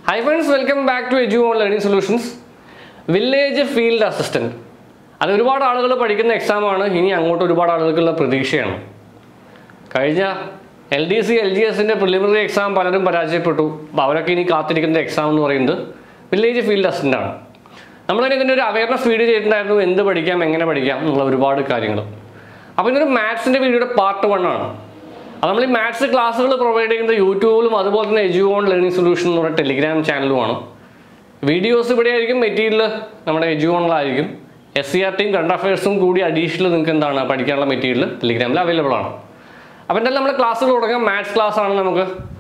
high friends welcome back to edu on learning solutions village field assistant അത് ഒരുപാട് ആളുകൾ പഠിക്കുന്ന എക്സാമാണ് ഇനി അങ്ങോട്ട് ഒരുപാട് ആളുകൾക്കുള്ള പ്രതീക്ഷയാണ് കഴിഞ്ഞ L D C L G എസിൻ്റെ പ്രിലിമിനറി എക്സാം പലരും പരാജയപ്പെട്ടു അപ്പോൾ അവരൊക്കെ ഇനി കാത്തിരിക്കുന്ന എക്സാം എന്ന് പറയുന്നത് വില്ലേജ് ഫീൽഡ് അസിസ്റ്റൻ്റ് ആണ് നമ്മളതിന് ഇതിൻ്റെ ഒരു അവയർനെസ് വീഡിയോ ചെയ്തിട്ടുണ്ടായിരുന്നു എന്ത് പഠിക്കാം എങ്ങനെ പഠിക്കാം എന്നുള്ള ഒരുപാട് കാര്യങ്ങൾ അപ്പോൾ ഇതൊരു മാത്സിൻ്റെ വീഡിയോയുടെ പാർട്ട് വൺ ആണ് അത് നമ്മൾ ഈ മാത്സ് ക്ലാസ്സുകൾ പ്രൊവൈഡ് ചെയ്യുന്നത് യൂട്യൂബിലും അതുപോലെ തന്നെ എജു ഓൺ ലേണിംഗ് സൊല്യൂഷൻ എന്ന് പറയുന്ന ടെലിഗ്രാം ചാനലുമാണ് വീഡിയോസ് ഇവിടെ ആയിരിക്കും മെറ്റീരിയൽ നമ്മുടെ എജു ഓണിലായിരിക്കും എസ് സി ആർ ടിയും കറണ്ട് അഫയേഴ്സും കൂടി അഡീഷണൽ നിങ്ങൾക്ക് എന്താണ് പഠിക്കാനുള്ള മെറ്റീരിയൽ ടെലിഗ്രാമിൽ അവൈലബിൾ ആണ് അപ്പോൾ എന്തായാലും നമ്മുടെ ക്ലാസ്സുകൾ തുടങ്ങാം മാത്സ് ക്ലാസ് ആണ് നമുക്ക്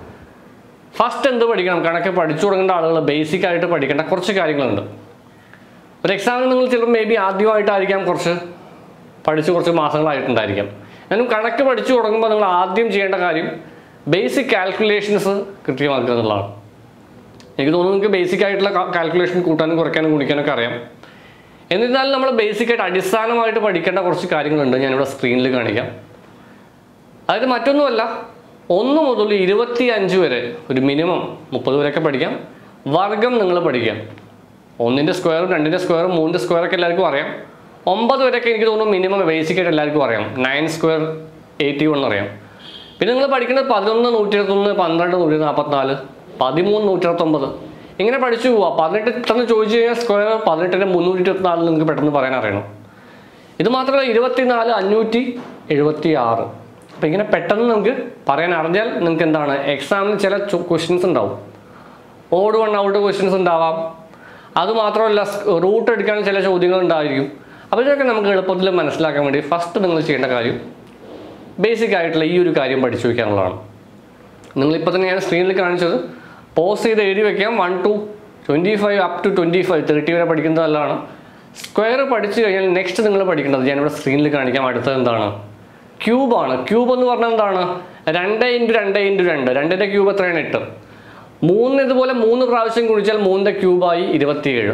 ഫസ്റ്റ് എന്ത് പഠിക്കണം കണക്ക് പഠിച്ചു തുടങ്ങേണ്ട ആളുകൾ ബേസിക് ആയിട്ട് പഠിക്കേണ്ട കുറച്ച് കാര്യങ്ങളുണ്ട് ഒരു എക്സാമിന് നിങ്ങൾ ചിലപ്പോൾ മേ ബി ആദ്യമായിട്ടായിരിക്കാം കുറച്ച് പഠിച്ച് കുറച്ച് മാസങ്ങളായിട്ടുണ്ടായിരിക്കാം ഞാനും കണക്ക് പഠിച്ചു തുടങ്ങുമ്പോൾ നിങ്ങൾ ആദ്യം ചെയ്യേണ്ട കാര്യം ബേസിക് കാൽക്കുലേഷൻസ് കൃത്യമാക്കുക എന്നുള്ളതാണ് എനിക്ക് തോന്നുന്നു നിങ്ങൾക്ക് ബേസിക് ആയിട്ടുള്ള കാൽക്കുലേഷൻ കൂട്ടാനും കുറയ്ക്കാനും കുടിക്കാനൊക്കെ അറിയാം എന്നിരുന്നാലും നമ്മൾ ബേസിക് ആയിട്ട് അടിസ്ഥാനമായിട്ട് പഠിക്കേണ്ട കുറച്ച് കാര്യങ്ങളുണ്ട് ഞാനിവിടെ സ്ക്രീനിൽ കാണിക്കാം അതായത് മറ്റൊന്നുമല്ല ഒന്ന് മുതൽ ഇരുപത്തി അഞ്ച് വരെ ഒരു മിനിമം മുപ്പത് വരെയൊക്കെ പഠിക്കാം വർഗം നിങ്ങൾ പഠിക്കാം ഒന്നിൻ്റെ സ്ക്വയറും രണ്ടിൻ്റെ സ്ക്വയറും മൂന്നിൻ്റെ സ്ക്വയറൊക്കെ എല്ലാവർക്കും അറിയാം ഒമ്പത് വരെയൊക്കെ എനിക്ക് തോന്നുന്നു മിനിമം ബേസിക് ആയിട്ട് എല്ലാവർക്കും അറിയാം നയൻ സ്ക്വയർ എയ്റ്റി വൺ അറിയാം പിന്നെ നിങ്ങൾ പഠിക്കുന്നത് പതിനൊന്ന് നൂറ്റി ഇരുപത്തൊന്ന് പന്ത്രണ്ട് നൂറ്റി നാൽപ്പത്തിനാല് പതിമൂന്ന് നൂറ്റി ഇരുപത്തൊമ്പത് ഇങ്ങനെ പഠിച്ചു പോവാം പതിനെട്ട് പെട്ടെന്ന് ചോദിച്ചു കഴിഞ്ഞാൽ സ്ക്വയർ പതിനെട്ടിൻ്റെ മുന്നൂറ്റി ഇരുപത്തിനാല് നിങ്ങൾക്ക് പെട്ടെന്ന് പറയാൻ അറിയണം ഇത് മാത്രമല്ല ഇരുപത്തിനാല് അഞ്ഞൂറ്റി എഴുപത്തി ആറ് അപ്പം ഇങ്ങനെ പെട്ടെന്ന് നമുക്ക് പറയാൻ അറിഞ്ഞാൽ നിങ്ങൾക്ക് എന്താണ് എക്സാമിന് ചില ക്വസ്റ്റ്യൻസ് ഉണ്ടാവും ഓട് വൺ ഔട്ട് ക്വസ്റ്റ്യൻസ് ഉണ്ടാവാം അത് മാത്രമല്ല റൂട്ട് എടുക്കാൻ ചില ചോദ്യങ്ങൾ ഉണ്ടായിരിക്കും അപ്പോൾ ഇതൊക്കെ നമുക്ക് എളുപ്പത്തിൽ മനസ്സിലാക്കാൻ വേണ്ടി ഫസ്റ്റ് നിങ്ങൾ ചെയ്യേണ്ട കാര്യം ബേസിക് ആയിട്ടുള്ള ഈ ഒരു കാര്യം പഠിച്ചു വയ്ക്കാനുള്ളതാണ് നിങ്ങളിപ്പോൾ തന്നെ ഞാൻ സ്ക്രീനിൽ കാണിച്ചത് പോസ് ചെയ്ത് എഴുതി വെക്കാം one to twenty five up to twenty five thirty വരെ പഠിക്കുന്നത് നല്ലതാണ് സ്ക്വയർ പഠിച്ചു കഴിഞ്ഞാൽ നെക്സ്റ്റ് നിങ്ങൾ പഠിക്കേണ്ടത് ഞാനിവിടെ സ്ക്രീനിൽ കാണിക്കാം അടുത്തത് എന്താണ് ക്യൂബാണ് ക്യൂബ് എന്ന് പറഞ്ഞാൽ എന്താണ് രണ്ട് ഇൻറ്റു രണ്ട് ഇൻറ്റു രണ്ട് രണ്ടിൻ്റെ ക്യൂബ് എത്രയാണ് എട്ട് മൂന്ന് ഇതുപോലെ മൂന്ന് പ്രാവശ്യം കുടിച്ചാൽ മൂന്നിൻ്റെ ക്യൂബായി ഇരുപത്തിയേഴ്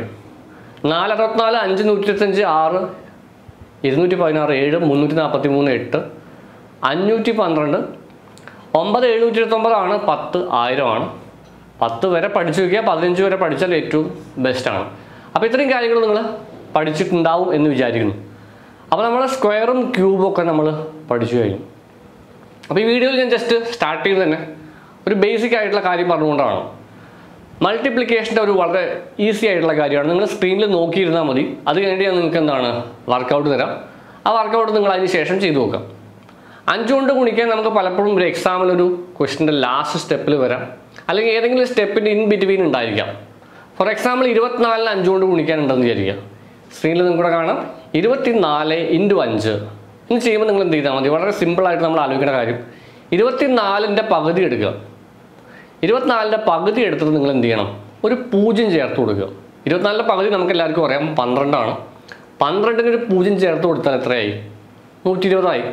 നാല് അറുപത്തിനാല് അഞ്ച് നൂറ്റി ഇരുപത്തഞ്ച് ആറ് ഇരുന്നൂറ്റി പതിനാറ് ഏഴ് മുന്നൂറ്റി നാൽപ്പത്തി മൂന്ന് എട്ട് അഞ്ഞൂറ്റി പന്ത്രണ്ട് ഒമ്പത് എഴുന്നൂറ്റി ഇരുപത്തൊമ്പതാണ് പത്ത് ആയിരമാണ് പത്ത് വരെ പഠിച്ചു വയ്ക്കുക പതിനഞ്ച് വരെ പഠിച്ചാൽ ഏറ്റവും ബെസ്റ്റാണ് അപ്പോൾ ഇത്രയും കാര്യങ്ങൾ നിങ്ങൾ പഠിച്ചിട്ടുണ്ടാവും എന്ന് വിചാരിക്കുന്നു അപ്പോൾ നമ്മൾ സ്ക്വയറും ക്യൂബും ഒക്കെ നമ്മൾ പഠിച്ചു കഴിഞ്ഞു അപ്പോൾ ഈ വീഡിയോയിൽ ഞാൻ ജസ്റ്റ് സ്റ്റാർട്ട് ചെയ്ത് തന്നെ ഒരു ബേസിക് ആയിട്ടുള്ള കാര്യം പറഞ്ഞുകൊണ്ടാണ് മൾട്ടിപ്ലിക്കേഷൻ്റെ ഒരു വളരെ ഈസി ആയിട്ടുള്ള കാര്യമാണ് നിങ്ങൾ സ്ക്രീനിൽ നോക്കിയിരുന്നാൽ മതി അത് കഴിഞ്ഞിട്ട് ഞാൻ നിങ്ങൾക്ക് എന്താണ് വർക്കൗട്ട് തരാം ആ വർക്കൗട്ട് നിങ്ങൾ അതിന് ശേഷം ചെയ്തു നോക്കാം അഞ്ചുകൊണ്ട് ഗുണിക്കാൻ നമുക്ക് പലപ്പോഴും ഒരു എക്സാമിലൊരു ക്വസ്റ്റിൻ്റെ ലാസ്റ്റ് സ്റ്റെപ്പിൽ വരാം അല്ലെങ്കിൽ ഏതെങ്കിലും സ്റ്റെപ്പിൻ്റെ ഇൻ ബിറ്റ്വീൻ ഉണ്ടായിരിക്കാം ഫോർ എക്സാമ്പിൾ ഇരുപത്തിനാലിന് അഞ്ചുകൊണ്ട് ഗുണിക്കാനുണ്ടെന്ന് വിചാരിക്കുക സ്ക്രീനിൽ നിങ്ങൾക്ക് കൂടെ കാണാം ഇരുപത്തിനാല് ഇൻറ്റു അഞ്ച് ഇന്ന് ചെയ്യുമ്പോൾ നിങ്ങൾ എന്ത് ചെയ്താൽ മതി വളരെ സിമ്പിളായിട്ട് നമ്മൾ ആലോചിക്കേണ്ട കാര്യം ഇരുപത്തിനാലിൻ്റെ പകുതി എടുക്കുക ഇരുപത്തിനാലിൻ്റെ പകുതി എടുത്തിട്ട് നിങ്ങൾ എന്ത് ചെയ്യണം ഒരു പൂജ്യം ചേർത്ത് കൊടുക്കുക ഇരുപത്തിനാലിൻ്റെ പകുതി നമുക്ക് എല്ലാവർക്കും അറിയാം പന്ത്രണ്ടാണ് പന്ത്രണ്ടിന് ഒരു പൂജ്യം ചേർത്ത് കൊടുത്താൽ എത്രയായി നൂറ്റി ഇരുപതായി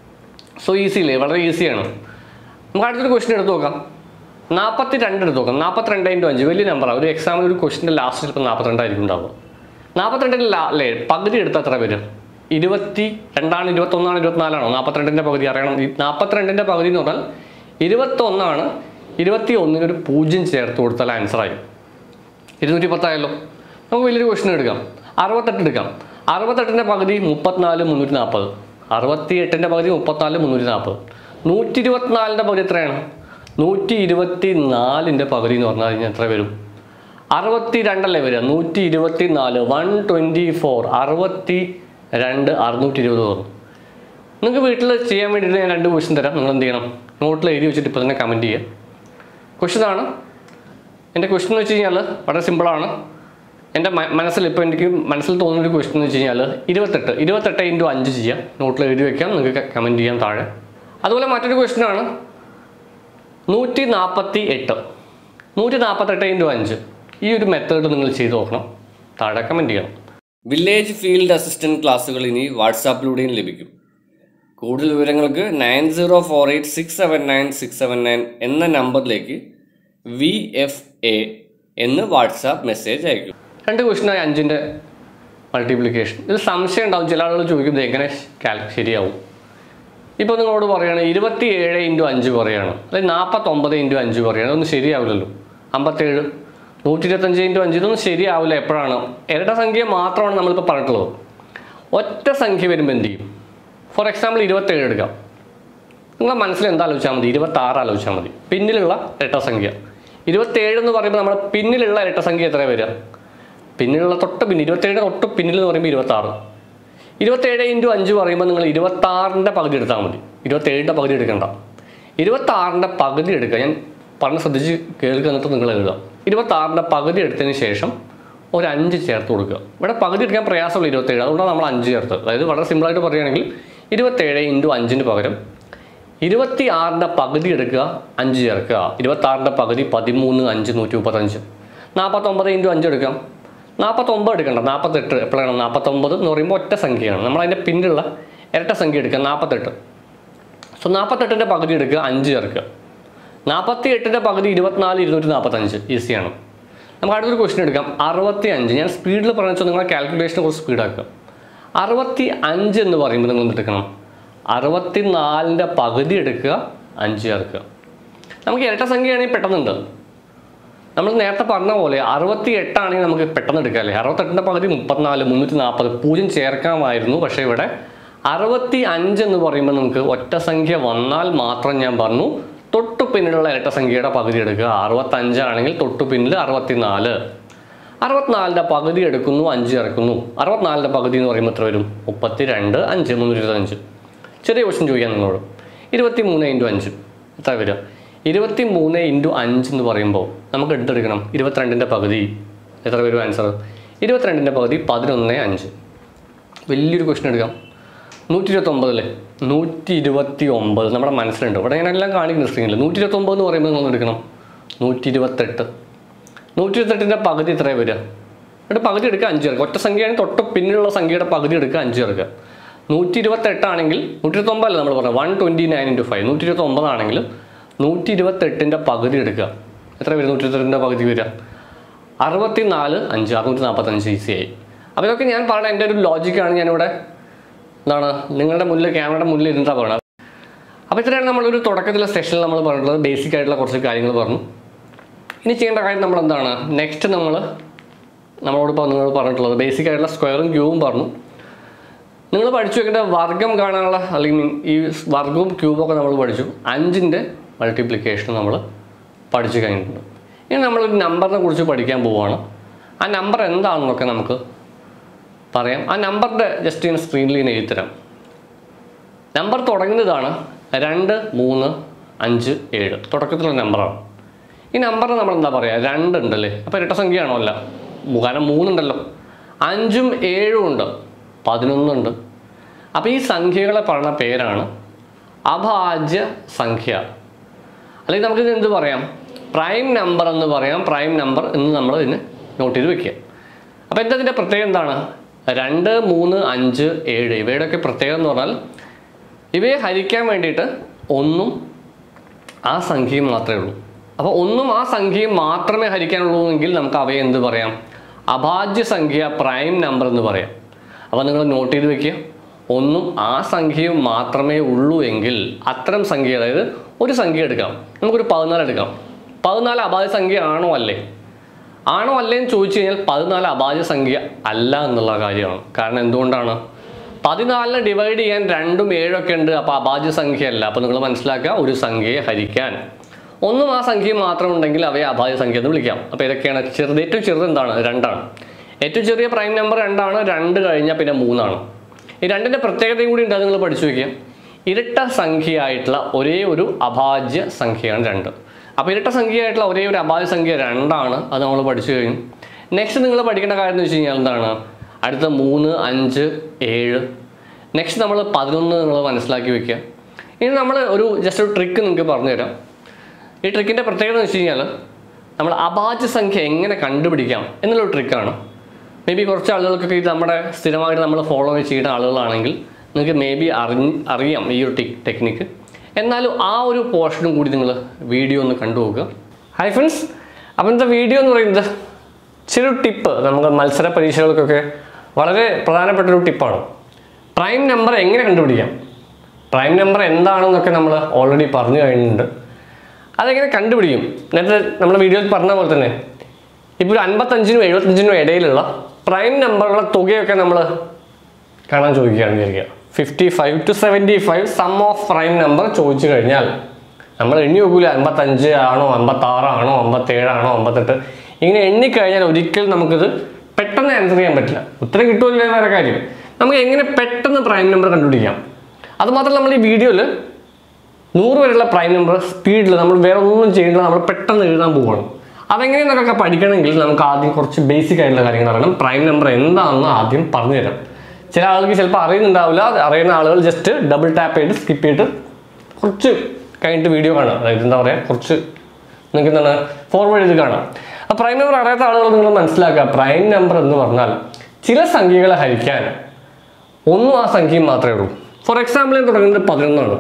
സോ ഈസി അല്ലേ വളരെ ഈസിയാണ് നമുക്ക് അടുത്തൊരു ക്വസ്റ്റ്യൻ എടുത്ത് നോക്കാം നാൽപ്പത്തി രണ്ട് എടുത്ത് നോക്കാം നാൽപ്പത്തിരണ്ട് ഇൻറ്റു അഞ്ച് വലിയ നമ്പറാണ് ഒരു എക്സാമിൽ ഒരു ക്വസ്റ്റിൻ്റെ ലാസ്റ്റ് ചിലപ്പോൾ നാൽപ്പത്തിരണ്ടായിരിക്കും ഉണ്ടാവുക നാൽപ്പത്തിരണ്ടിൻ്റെ ലാ അല്ലേ പകുതി എടുത്താൽ എത്ര വരും ഇരുപത്തി രണ്ടാണ് ഇരുപത്തൊന്നാണ് ഇരുപത്തിനാലാണോ നാൽപ്പത്തിരണ്ടിൻ്റെ പകുതി അറിയണം ഈ നാൽപ്പത്തിരണ്ടിൻ്റെ പകുതി എന്ന് പറഞ്ഞാൽ ഇരുപത്തൊന്നാണ് ഇരുപത്തി ഒന്നിനൊരു പൂജ്യം ചേർത്ത് കൊടുത്താൽ ആൻസറായി ഇരുന്നൂറ്റി പത്തായല്ലോ നമുക്ക് വലിയൊരു ക്വസ്റ്റ്യൻ എടുക്കാം അറുപത്തെട്ട് എടുക്കാം അറുപത്തെട്ടിൻ്റെ പകുതി മുപ്പത്തിനാല് മുന്നൂറ്റി നാൽപ്പത് അറുപത്തി എട്ടിൻ്റെ പകുതി മുപ്പത്തിനാല് മുന്നൂറ്റി നാൽപ്പത് നൂറ്റി ഇരുപത്തിനാലിൻ്റെ പകുതി എത്രയാണ് നൂറ്റി ഇരുപത്തി നാലിൻ്റെ പകുതി എന്ന് പറഞ്ഞു കഴിഞ്ഞാൽ എത്ര വരും അറുപത്തി രണ്ടല്ലേ വരിക നൂറ്റി ഇരുപത്തി നാല് വൺ ട്വൻറ്റി ഫോർ അറുപത്തി രണ്ട് അറുന്നൂറ്റി ഇരുപത് വരും നിങ്ങൾക്ക് വീട്ടിൽ ചെയ്യാൻ വേണ്ടിയിട്ട് ഞാൻ രണ്ട് ക്വസ്റ്റ്യൻ തരാം നിങ്ങൾ എന്ത് ചെയ്യണം നോട്ടിൽ എഴുതി വെച്ചിട്ട് ഇപ്പോൾ തന്നെ കമൻറ്റ് ചെയ്യുക ക്വസ്റ്റ്യൻ ആണ് എൻ്റെ ക്വസ്റ്റ്യൻ എന്ന് വെച്ച് കഴിഞ്ഞാൽ വളരെ സിമ്പിളാണ് എൻ്റെ മ- മനസ്സിൽ ഇപ്പോൾ എനിക്ക് മനസ്സിൽ തോന്നുന്ന ഒരു ക്വസ്റ്റ്യൻ എന്ന് വെച്ച് കഴിഞ്ഞാൽ ഇരുപത്തെട്ട് ഇരുപത്തെട്ട് ഇൻറ്റു അഞ്ച് ചെയ്യാം നോട്ടിൽ എഴുതി വെക്കാം നിങ്ങൾക്ക് കമൻറ്റ് ചെയ്യാം താഴെ അതുപോലെ മറ്റൊരു ക്വസ്റ്റ്യൻ ആണ് നൂറ്റി നാൽപ്പത്തി എട്ട് നൂറ്റി നാൽപ്പത്തെട്ട് ഇൻറ്റു അഞ്ച് ഈ ഒരു മെത്തേഡ് നിങ്ങൾ ചെയ്ത് നോക്കണം താഴെ കമൻറ്റ് ചെയ്യണം വില്ലേജ് ഫീൽഡ് അസിസ്റ്റൻറ്റ് ക്ലാസ്സുകൾ ഇനി വാട്സാപ്പിലൂടെയും ലഭിക്കും കൂടുതൽ വിവരങ്ങൾക്ക് nine zero four eight six seven nine six seven nine എന്ന നമ്പറിലേക്ക് വി എഫ് എ എന്ന് വാട്സാപ്പ് മെസ്സേജ് അയക്കും രണ്ട് ക്വസ്റ്റനായി അഞ്ചിൻ്റെ മൾട്ടിപ്ലിക്കേഷൻ ഇത് സംശയം ഉണ്ടാവും ചില ആളുകൾ ചോദിക്കുന്നത് എങ്ങനെ കാൽ ശരിയാവും ഇപ്പോൾ നിങ്ങളോട് പറയുകയാണ് ഇരുപത്തി ഏഴ് ഇൻറ്റു അഞ്ച് പറയുകയാണ് അല്ലെങ്കിൽ നാൽപ്പത്തൊമ്പത് ഇൻറ്റു അഞ്ച് പറയുകയാണ് അതൊന്നും ശരിയാവില്ലല്ലോ അമ്പത്തേഴ് നൂറ്റി ഇരുപത്തഞ്ച് ഇൻറ്റു അഞ്ച് ഇതൊന്നും ശരിയാവില്ല എപ്പോഴാണ് ഇരട്ട സംഖ്യ മാത്രമാണ് നമ്മളിപ്പോൾ പറഞ്ഞിട്ടുള്ളത് ഒറ്റ സംഖ്യ വരുമ്പോൾ എന്ത് ചെയ്യും ഫോർ എക്സാമ്പിൾ ഇരുപത്തേഴ് എടുക്കാം നിങ്ങളെ മനസ്സിൽ എന്താ ആലോചിച്ചാൽ മതി ഇരുപത്താറ് ആലോചിച്ചാൽ മതി പിന്നിലുള്ള ഇരട്ട സംഖ്യ ഇരുപത്തേഴ് എന്ന് പറയുമ്പോൾ നമ്മുടെ പിന്നിലുള്ള ഇരട്ട സംഖ്യ എത്ര വരിക പിന്നിലുള്ള തൊട്ട് പിന്നിൽ ഇരുപത്തേഴിന് തൊട്ട് പിന്നിൽ എന്ന് പറയുമ്പോൾ ഇരുപത്താറ് ഇരുപത്തേഴ് ഇൻറ്റു അഞ്ച് പറയുമ്പോൾ നിങ്ങൾ ഇരുപത്താറിൻ്റെ പകുതി എടുത്താൽ മതി ഇരുപത്തേഴിൻ്റെ പകുതി എടുക്കണ്ട ഇരുപത്താറിൻ്റെ പകുതി എടുക്കുക ഞാൻ പറഞ്ഞ് ശ്രദ്ധിച്ച് കേൾക്കുക എന്നിട്ട് നിങ്ങൾ എഴുതുക ഇരുപത്താറിൻ്റെ പകുതി എടുത്തതിന് ശേഷം ഒരു അഞ്ച് ചേർത്ത് കൊടുക്കുക ഇവിടെ പകുതി എടുക്കാൻ പ്രയാസമുള്ള ഇരുപത്തേഴ് അതുകൊണ്ടാണ് നമ്മൾ അഞ്ച് ചേർത്തത് അതായത് വളരെ സിമ്പിളായിട്ട് പറയുകയാണെങ്കിൽ ഇരുപത്തേഴ് ഇൻറ്റു അഞ്ചിന് പകരം ഇരുപത്തി ആറിൻ്റെ പകുതി എടുക്കുക അഞ്ച് ചേർക്കുക ഇരുപത്താറിൻ്റെ പകുതി പതിമൂന്ന് അഞ്ച് നൂറ്റി മുപ്പത്തഞ്ച് നാൽപ്പത്തൊമ്പത് ഇൻറ്റു അഞ്ച് എടുക്കാം നാൽപ്പത്തൊമ്പത് എടുക്കണ്ട നാൽപ്പത്തെട്ട് എപ്പോഴാണ് നാൽപ്പത്തൊമ്പത് എന്ന് പറയുമ്പോൾ ഒറ്റ സംഖ്യയാണ് നമ്മൾ അതിൻ്റെ പിന്നിലുള്ള ഇരട്ട സംഖ്യ എടുക്കുക നാൽപ്പത്തെട്ട് സോ നാൽപ്പത്തെട്ടിൻ്റെ പകുതി എടുക്കുക അഞ്ച് ചേർക്കുക നാൽപ്പത്തി എട്ടിൻ്റെ പകുതി ഇരുപത്തിനാല് ഇരുന്നൂറ്റി നാൽപ്പത്തഞ്ച് ഈസിയാണ് നമുക്ക് അടുത്തൊരു ക്വസ്റ്റ്യൻ എടുക്കാം അറുപത്തി അഞ്ച് ഞാൻ സ്പീഡിൽ പറഞ്ഞു നിങ്ങളെ കാൽക്കുലേഷൻ കുറച്ച് സ്പീഡാക്കുക അറുപത്തി അഞ്ച് എന്ന് പറയുമ്പോൾ നിങ്ങൾ എന്ത് എടുക്കണം അറുപത്തി നാലിൻ്റെ പകുതി എടുക്കുക അഞ്ച് ചേർക്കുക നമുക്ക് ഇരട്ട സംഖ്യയാണെങ്കിൽ പെട്ടെന്നുണ്ട് നമ്മൾ നേരത്തെ പറഞ്ഞ പോലെ അറുപത്തി എട്ടാണെങ്കിൽ നമുക്ക് പെട്ടെന്ന് എടുക്കാം അല്ലേ അറുപത്തെട്ടിൻ്റെ പകുതി മുപ്പത്തിനാല് മുന്നൂറ്റി നാൽപ്പത് പൂജ്യം ചേർക്കാമായിരുന്നു പക്ഷേ ഇവിടെ അറുപത്തി അഞ്ച് എന്ന് പറയുമ്പോൾ നമുക്ക് ഒറ്റ സംഖ്യ വന്നാൽ മാത്രം ഞാൻ പറഞ്ഞു തൊട്ടു പിന്നിലുള്ള ഇരട്ട സംഖ്യയുടെ പകുതി എടുക്കുക അറുപത്തഞ്ചാണെങ്കിൽ തൊട്ടു പിന്നിൽ അറുപത്തിനാല് അറുപത്തിനാലിൻ്റെ പകുതി എടുക്കുന്നു അഞ്ച് ചേർക്കുന്നു അറുപത്തിനാലിൻ്റെ പകുതി എന്ന് പറയുമ്പോൾ എത്ര വരും മുപ്പത്തി രണ്ട് അഞ്ച് മുന്നൂറ്റി ഇരുപത്തഞ്ച് ചെറിയ ക്വസ്റ്റ്യൻ ചോദിക്കാം നിങ്ങളോട് ഇരുപത്തി മൂന്ന് ഇൻറ്റു അഞ്ച് എത്ര വരിക ഇരുപത്തി മൂന്ന് ഇൻറ്റു അഞ്ച് എന്ന് പറയുമ്പോൾ നമുക്ക് എടുത്തെടുക്കണം ഇരുപത്തിരണ്ടിൻ്റെ പകുതി എത്ര വരും ആൻസർ ഇരുപത്തിരണ്ടിൻ്റെ പകുതി പതിനൊന്ന് അഞ്ച് വലിയൊരു ക്വസ്റ്റ്യൻ എടുക്കാം നൂറ്റി ഇരുപത്തൊമ്പതല്ലേ നൂറ്റി ഇരുപത്തി ഒമ്പത് നമ്മുടെ മനസ്സിലുണ്ട് ഇവിടെ ഞാൻ എല്ലാം കാണിക്കുന്നു സ്ക്രീനിൽ നൂറ്റി ഇരുപത്തൊമ്പത് എന്ന് പറയുമ്പോൾ നമ്മൾ എടുക്കണം നൂറ്റി ഇരുപത്തെട്ട് നൂറ്റി ഇരുപത്തെട്ടിൻ്റെ പകുതി എത്രയാണ് വരിക എന്നിട്ട് പകുതി എടുക്കുക അഞ്ച് ചേർക്കുക ഒറ്റ സംഖ്യയാണെങ്കിൽ തൊട്ട് പിന്നിലുള്ള സംഖ്യയുടെ പകുതി എടുക്കുക അഞ്ച് ചേർക്കുക നൂറ്റി ഇരുപത്തെട്ടാണെങ്കിൽ നൂറ്റി ഇരുപത്തൊമ്പതല്ല നമ്മൾ പറഞ്ഞത് one twenty nine into five നൂറ്റി ഇരുപത്തൊമ്പതാണെങ്കിൽ നൂറ്റി ഇരുപത്തെട്ടിൻ്റെ പകുതി എടുക്കുക എത്ര വരും നൂറ്റി ഇരുപത്തെട്ടിൻ്റെ പകുതി വരിക അറുപത്തി നാല് അഞ്ച് അറുന്നൂറ്റി നാൽപ്പത്തഞ്ച് ഈസി ആയി അപ്പോൾ ഇതൊക്കെ ഞാൻ പറഞ്ഞ എൻ്റെ ഒരു ലോജിക്കാണ് ഞാനിവിടെ എന്താണ് നിങ്ങളുടെ മുന്നിൽ ക്യാമറയുടെ മുന്നിൽ ഇരുന്നിട്ടാണ് പറയുന്നത് അപ്പോൾ ഇത്രയാണ് നമ്മളൊരു തുടക്കത്തിലെ സെഷനിൽ നമ്മൾ പറഞ്ഞിട്ടുള്ളത് ബേസിക് ആയിട്ടുള്ള കുറച്ച് കാര്യങ്ങൾ പറഞ്ഞു ഇനി ചെയ്യേണ്ട കാര്യം നമ്മൾ എന്താണ് നെക്സ്റ്റ് നമ്മൾ നമ്മളോട് ഇപ്പോൾ നിങ്ങൾ പറഞ്ഞിട്ടുള്ളത് ബേസിക് ആയിട്ടുള്ള സ്ക്വയറും ക്യൂബും പറഞ്ഞു നിങ്ങൾ പഠിച്ചു വെക്കേണ്ട വർഗം കാണാനുള്ള അല്ലെങ്കിൽ ഈ വർഗവും ക്യൂബൊക്കെ നമ്മൾ പഠിച്ചു അഞ്ചിൻ്റെ മൾട്ടിപ്ലിക്കേഷൻ നമ്മൾ പഠിച്ചു കഴിഞ്ഞിട്ടുണ്ട് ഇനി നമ്മളൊരു നമ്പറിനെ കുറിച്ച് പഠിക്കാൻ പോവുകയാണ് ആ നമ്പർ എന്താണെന്നൊക്കെ നമുക്ക് പറയാം ആ നമ്പറിൻ്റെ ജസ്റ്റ് ഞാൻ സ്ക്രീനിൽ ഇങ്ങനെ എഴുതിത്തരാം നമ്പർ തുടങ്ങുന്നതാണ് രണ്ട് മൂന്ന് അഞ്ച് ഏഴ് തുടക്കത്തിലുള്ള നമ്പറാണ് ഈ നമ്പറിന് നമ്മൾ എന്താ പറയുക രണ്ടുണ്ടല്ലേ അപ്പോൾ ഇരട്ട സംഖ്യയാണോ അല്ല കാരണം മൂന്നുണ്ടല്ലോ അഞ്ചും ഏഴും ഉണ്ട് പതിനൊന്നുണ്ട് അപ്പോൾ ഈ സംഖ്യകളെ പറഞ്ഞ പേരാണ് അഭാജ്യ സംഖ്യ അല്ലെങ്കിൽ നമുക്കിത് എന്ത് പറയാം പ്രൈം നമ്പർ എന്ന് പറയാം പ്രൈം നമ്പർ എന്ന് നമ്മൾ ഇതിന് നോട്ട് ചെയ്ത് വെക്കുക അപ്പോൾ എന്താ ഇതിൻ്റെ പ്രത്യേകത എന്താണ് രണ്ട് മൂന്ന് അഞ്ച് ഏഴ് ഇവയുടെയൊക്കെ പ്രത്യേകത എന്ന് പറഞ്ഞാൽ ഇവയെ ഹരിക്കാൻ വേണ്ടിയിട്ട് ഒന്നും ആ സംഖ്യയും മാത്രമേ ഉള്ളൂ അപ്പോൾ ഒന്നും ആ സംഖ്യയും മാത്രമേ ഹരിക്കാനുള്ളൂ എങ്കിൽ നമുക്ക് അവയെ എന്ത് പറയാം അഭാജ്യ സംഖ്യ പ്രൈം നമ്പർ എന്ന് പറയാം അപ്പോൾ നിങ്ങൾ നോട്ട് ചെയ്ത് വെക്കുക ഒന്നും ആ സംഖ്യയും മാത്രമേ ഉള്ളൂ എങ്കിൽ അത്തരം സംഖ്യ അതായത് ഒരു സംഖ്യ എടുക്കാം നമുക്കൊരു പതിനാല് എടുക്കാം പതിനാല് അഭാജ്യ സംഖ്യ ആണോ അല്ലേ ആണോ അല്ലേ എന്ന് ചോദിച്ചു കഴിഞ്ഞാൽ പതിനാല് അഭാജ്യ സംഖ്യ അല്ല എന്നുള്ള കാര്യമാണ് കാരണം എന്തുകൊണ്ടാണ് പതിനാലിനെ ഡിവൈഡ് ചെയ്യാൻ രണ്ടും ഏഴൊക്കെ ഉണ്ട് അപ്പോൾ അഭാജ്യ സംഖ്യ അല്ല അപ്പോൾ നിങ്ങൾ മനസ്സിലാക്കുക ഒരു സംഖ്യയെ ഹരിക്കാൻ ഒന്നും ആ സംഖ്യ മാത്രം ഉണ്ടെങ്കിൽ അവയെ അഭാജ്യ സംഖ്യ എന്ന് വിളിക്കാം അപ്പോൾ ഇതൊക്കെയാണ് ചെറുത് ഏറ്റവും ചെറുത് എന്താണ് രണ്ടാണ് ഏറ്റവും ചെറിയ പ്രൈം നമ്പർ രണ്ടാണ് രണ്ട് കഴിഞ്ഞാൽ പിന്നെ മൂന്നാണ് ഈ രണ്ടിൻ്റെ പ്രത്യേകതയും കൂടി ഉണ്ട് അത് നിങ്ങൾ പഠിച്ചു വയ്ക്കുക ഇരട്ട സംഖ്യയായിട്ടുള്ള ഒരേ ഒരു അഭാജ്യ സംഖ്യയാണ് രണ്ട് അപ്പോൾ ഇരട്ട സംഖ്യയായിട്ടുള്ള ഒരേ ഒരു അഭാജ്യ സംഖ്യ രണ്ടാണ് അത് നമ്മൾ പഠിച്ചു കഴിഞ്ഞു നെക്സ്റ്റ് നിങ്ങൾ പഠിക്കേണ്ട കാര്യം എന്ന് വെച്ച് കഴിഞ്ഞാൽ എന്താണ് അടുത്ത മൂന്ന് അഞ്ച് ഏഴ് നെക്സ്റ്റ് നമ്മൾ പതിനൊന്ന് നിങ്ങൾ മനസ്സിലാക്കി വെക്കുക ഇനി നമ്മൾ ഒരു ജസ്റ്റ് ഒരു ട്രിക്ക് നിങ്ങൾക്ക് പറഞ്ഞുതരാം ഈ ട്രിക്കിൻ്റെ പ്രത്യേകത എന്ന് വെച്ച് കഴിഞ്ഞാൽ നമ്മൾ അഭാജ്യ സംഖ്യ എങ്ങനെ കണ്ടുപിടിക്കാം എന്നുള്ളൊരു ട്രിക്കാണ് മേ ബി കുറച്ച് ആളുകൾക്കൊക്കെ ഇത് നമ്മുടെ സ്ഥിരമായിട്ട് നമ്മൾ ഫോളോ ചെയ്യുന്ന ആളുകളാണെങ്കിൽ നിങ്ങൾക്ക് മേ ബി അറിഞ്ഞ് അറിയാം ഈ ഒരു ടെക് ടെക്നിക്ക് എന്നാലും ആ ഒരു പോർഷനും കൂടി നിങ്ങൾ വീഡിയോ ഒന്ന് കണ്ടു നോക്കുക ഹൈ ഫ്രണ്ട്സ് അപ്പം ഇന്നത്തെ വീഡിയോ എന്ന് പറയുന്നത് ചെറിയൊരു ടിപ്പ് നമുക്ക് മത്സര പരീക്ഷകൾക്കൊക്കെ വളരെ പ്രധാനപ്പെട്ട ഒരു ടിപ്പാണ് പ്രൈം നമ്പർ എങ്ങനെ കണ്ടുപിടിക്കാം പ്രൈം നമ്പർ എന്താണെന്നൊക്കെ നമ്മൾ ഓൾറെഡി പറഞ്ഞു കഴിഞ്ഞിട്ടുണ്ട് അതെങ്ങനെ കണ്ടുപിടിക്കും നേരത്തെ നമ്മുടെ വീഡിയോയിൽ പറഞ്ഞ പോലെ തന്നെ ഇപ്പോൾ ഒരു അൻപത്തഞ്ചിനും എഴുപത്തഞ്ചിനും ഇടയിലുള്ള പ്രൈം നമ്പറുള്ള തുകയൊക്കെ നമ്മൾ കാണാൻ ചോദിക്കുകയാണ് വിചാരിക്കുക fifty five to seventy five sum of prime number ചോദിച്ചു കഴിഞ്ഞാൽ നമ്മൾ എണ്ണി നോക്കൂല അമ്പത്തഞ്ച് ആണോ അമ്പത്താറാണോ അമ്പത്തേഴാണോ അമ്പത്തെട്ട് ഇങ്ങനെ എണ്ണിക്കഴിഞ്ഞാൽ ഒരിക്കലും നമുക്കിത് പെട്ടെന്ന് ആൻസർ ചെയ്യാൻ പറ്റില്ല ഉത്തരം കിട്ടുമല്ലോ വേറെ കാര്യം നമുക്ക് എങ്ങനെ പെട്ടെന്ന് പ്രൈം നമ്പർ കണ്ടുപിടിക്കാം അതുമാത്രമല്ല നമ്മൾ ഈ വീഡിയോയിൽ നൂറ് വരെയുള്ള പ്രൈം നമ്പർ സ്പീഡിൽ നമ്മൾ വേറെ ഒന്നും ചെയ്യേണ്ട നമ്മൾ പെട്ടെന്ന് എഴുതാൻ പോവുകയാണ് അതെങ്ങനെയെന്നൊക്കെ പഠിക്കണമെങ്കിൽ നമുക്ക് ആദ്യം കുറച്ച് ബേസിക് ആയിട്ടുള്ള കാര്യങ്ങൾ അറിയണം പ്രൈം നമ്പർ എന്താണെന്ന് ആദ്യം പറഞ്ഞു തരാം ചില ആളുകൾക്ക് ചിലപ്പോൾ അറിയുന്നുണ്ടാവില്ല അത് അറിയുന്ന ആളുകൾ ജസ്റ്റ് ഡബിൾ ടാപ്പ് ചെയ്ത് സ്കിപ്പ് ചെയ്തിട്ട് കുറച്ച് കഴിഞ്ഞിട്ട് വീഡിയോ കാണാം അതായത് എന്താ പറയുക കുറച്ച് നിങ്ങൾക്ക് എന്താണ് ഫോർവേഡ് ചെയ്ത് കാണാം ആ പ്രൈം നമ്പർ അറിയാത്ത ആളുകൾ നിങ്ങൾ മനസ്സിലാക്കുക പ്രൈം നമ്പർ എന്ന് പറഞ്ഞാൽ ചില സംഖ്യകളെ ഹരിക്കാൻ ഒന്നും ആ സംഖ്യയും മാത്രമേ ഉള്ളൂ ഫോർ എക്സാമ്പിൾ ഞാൻ തുടങ്ങുന്നത് പതിനൊന്നാണ്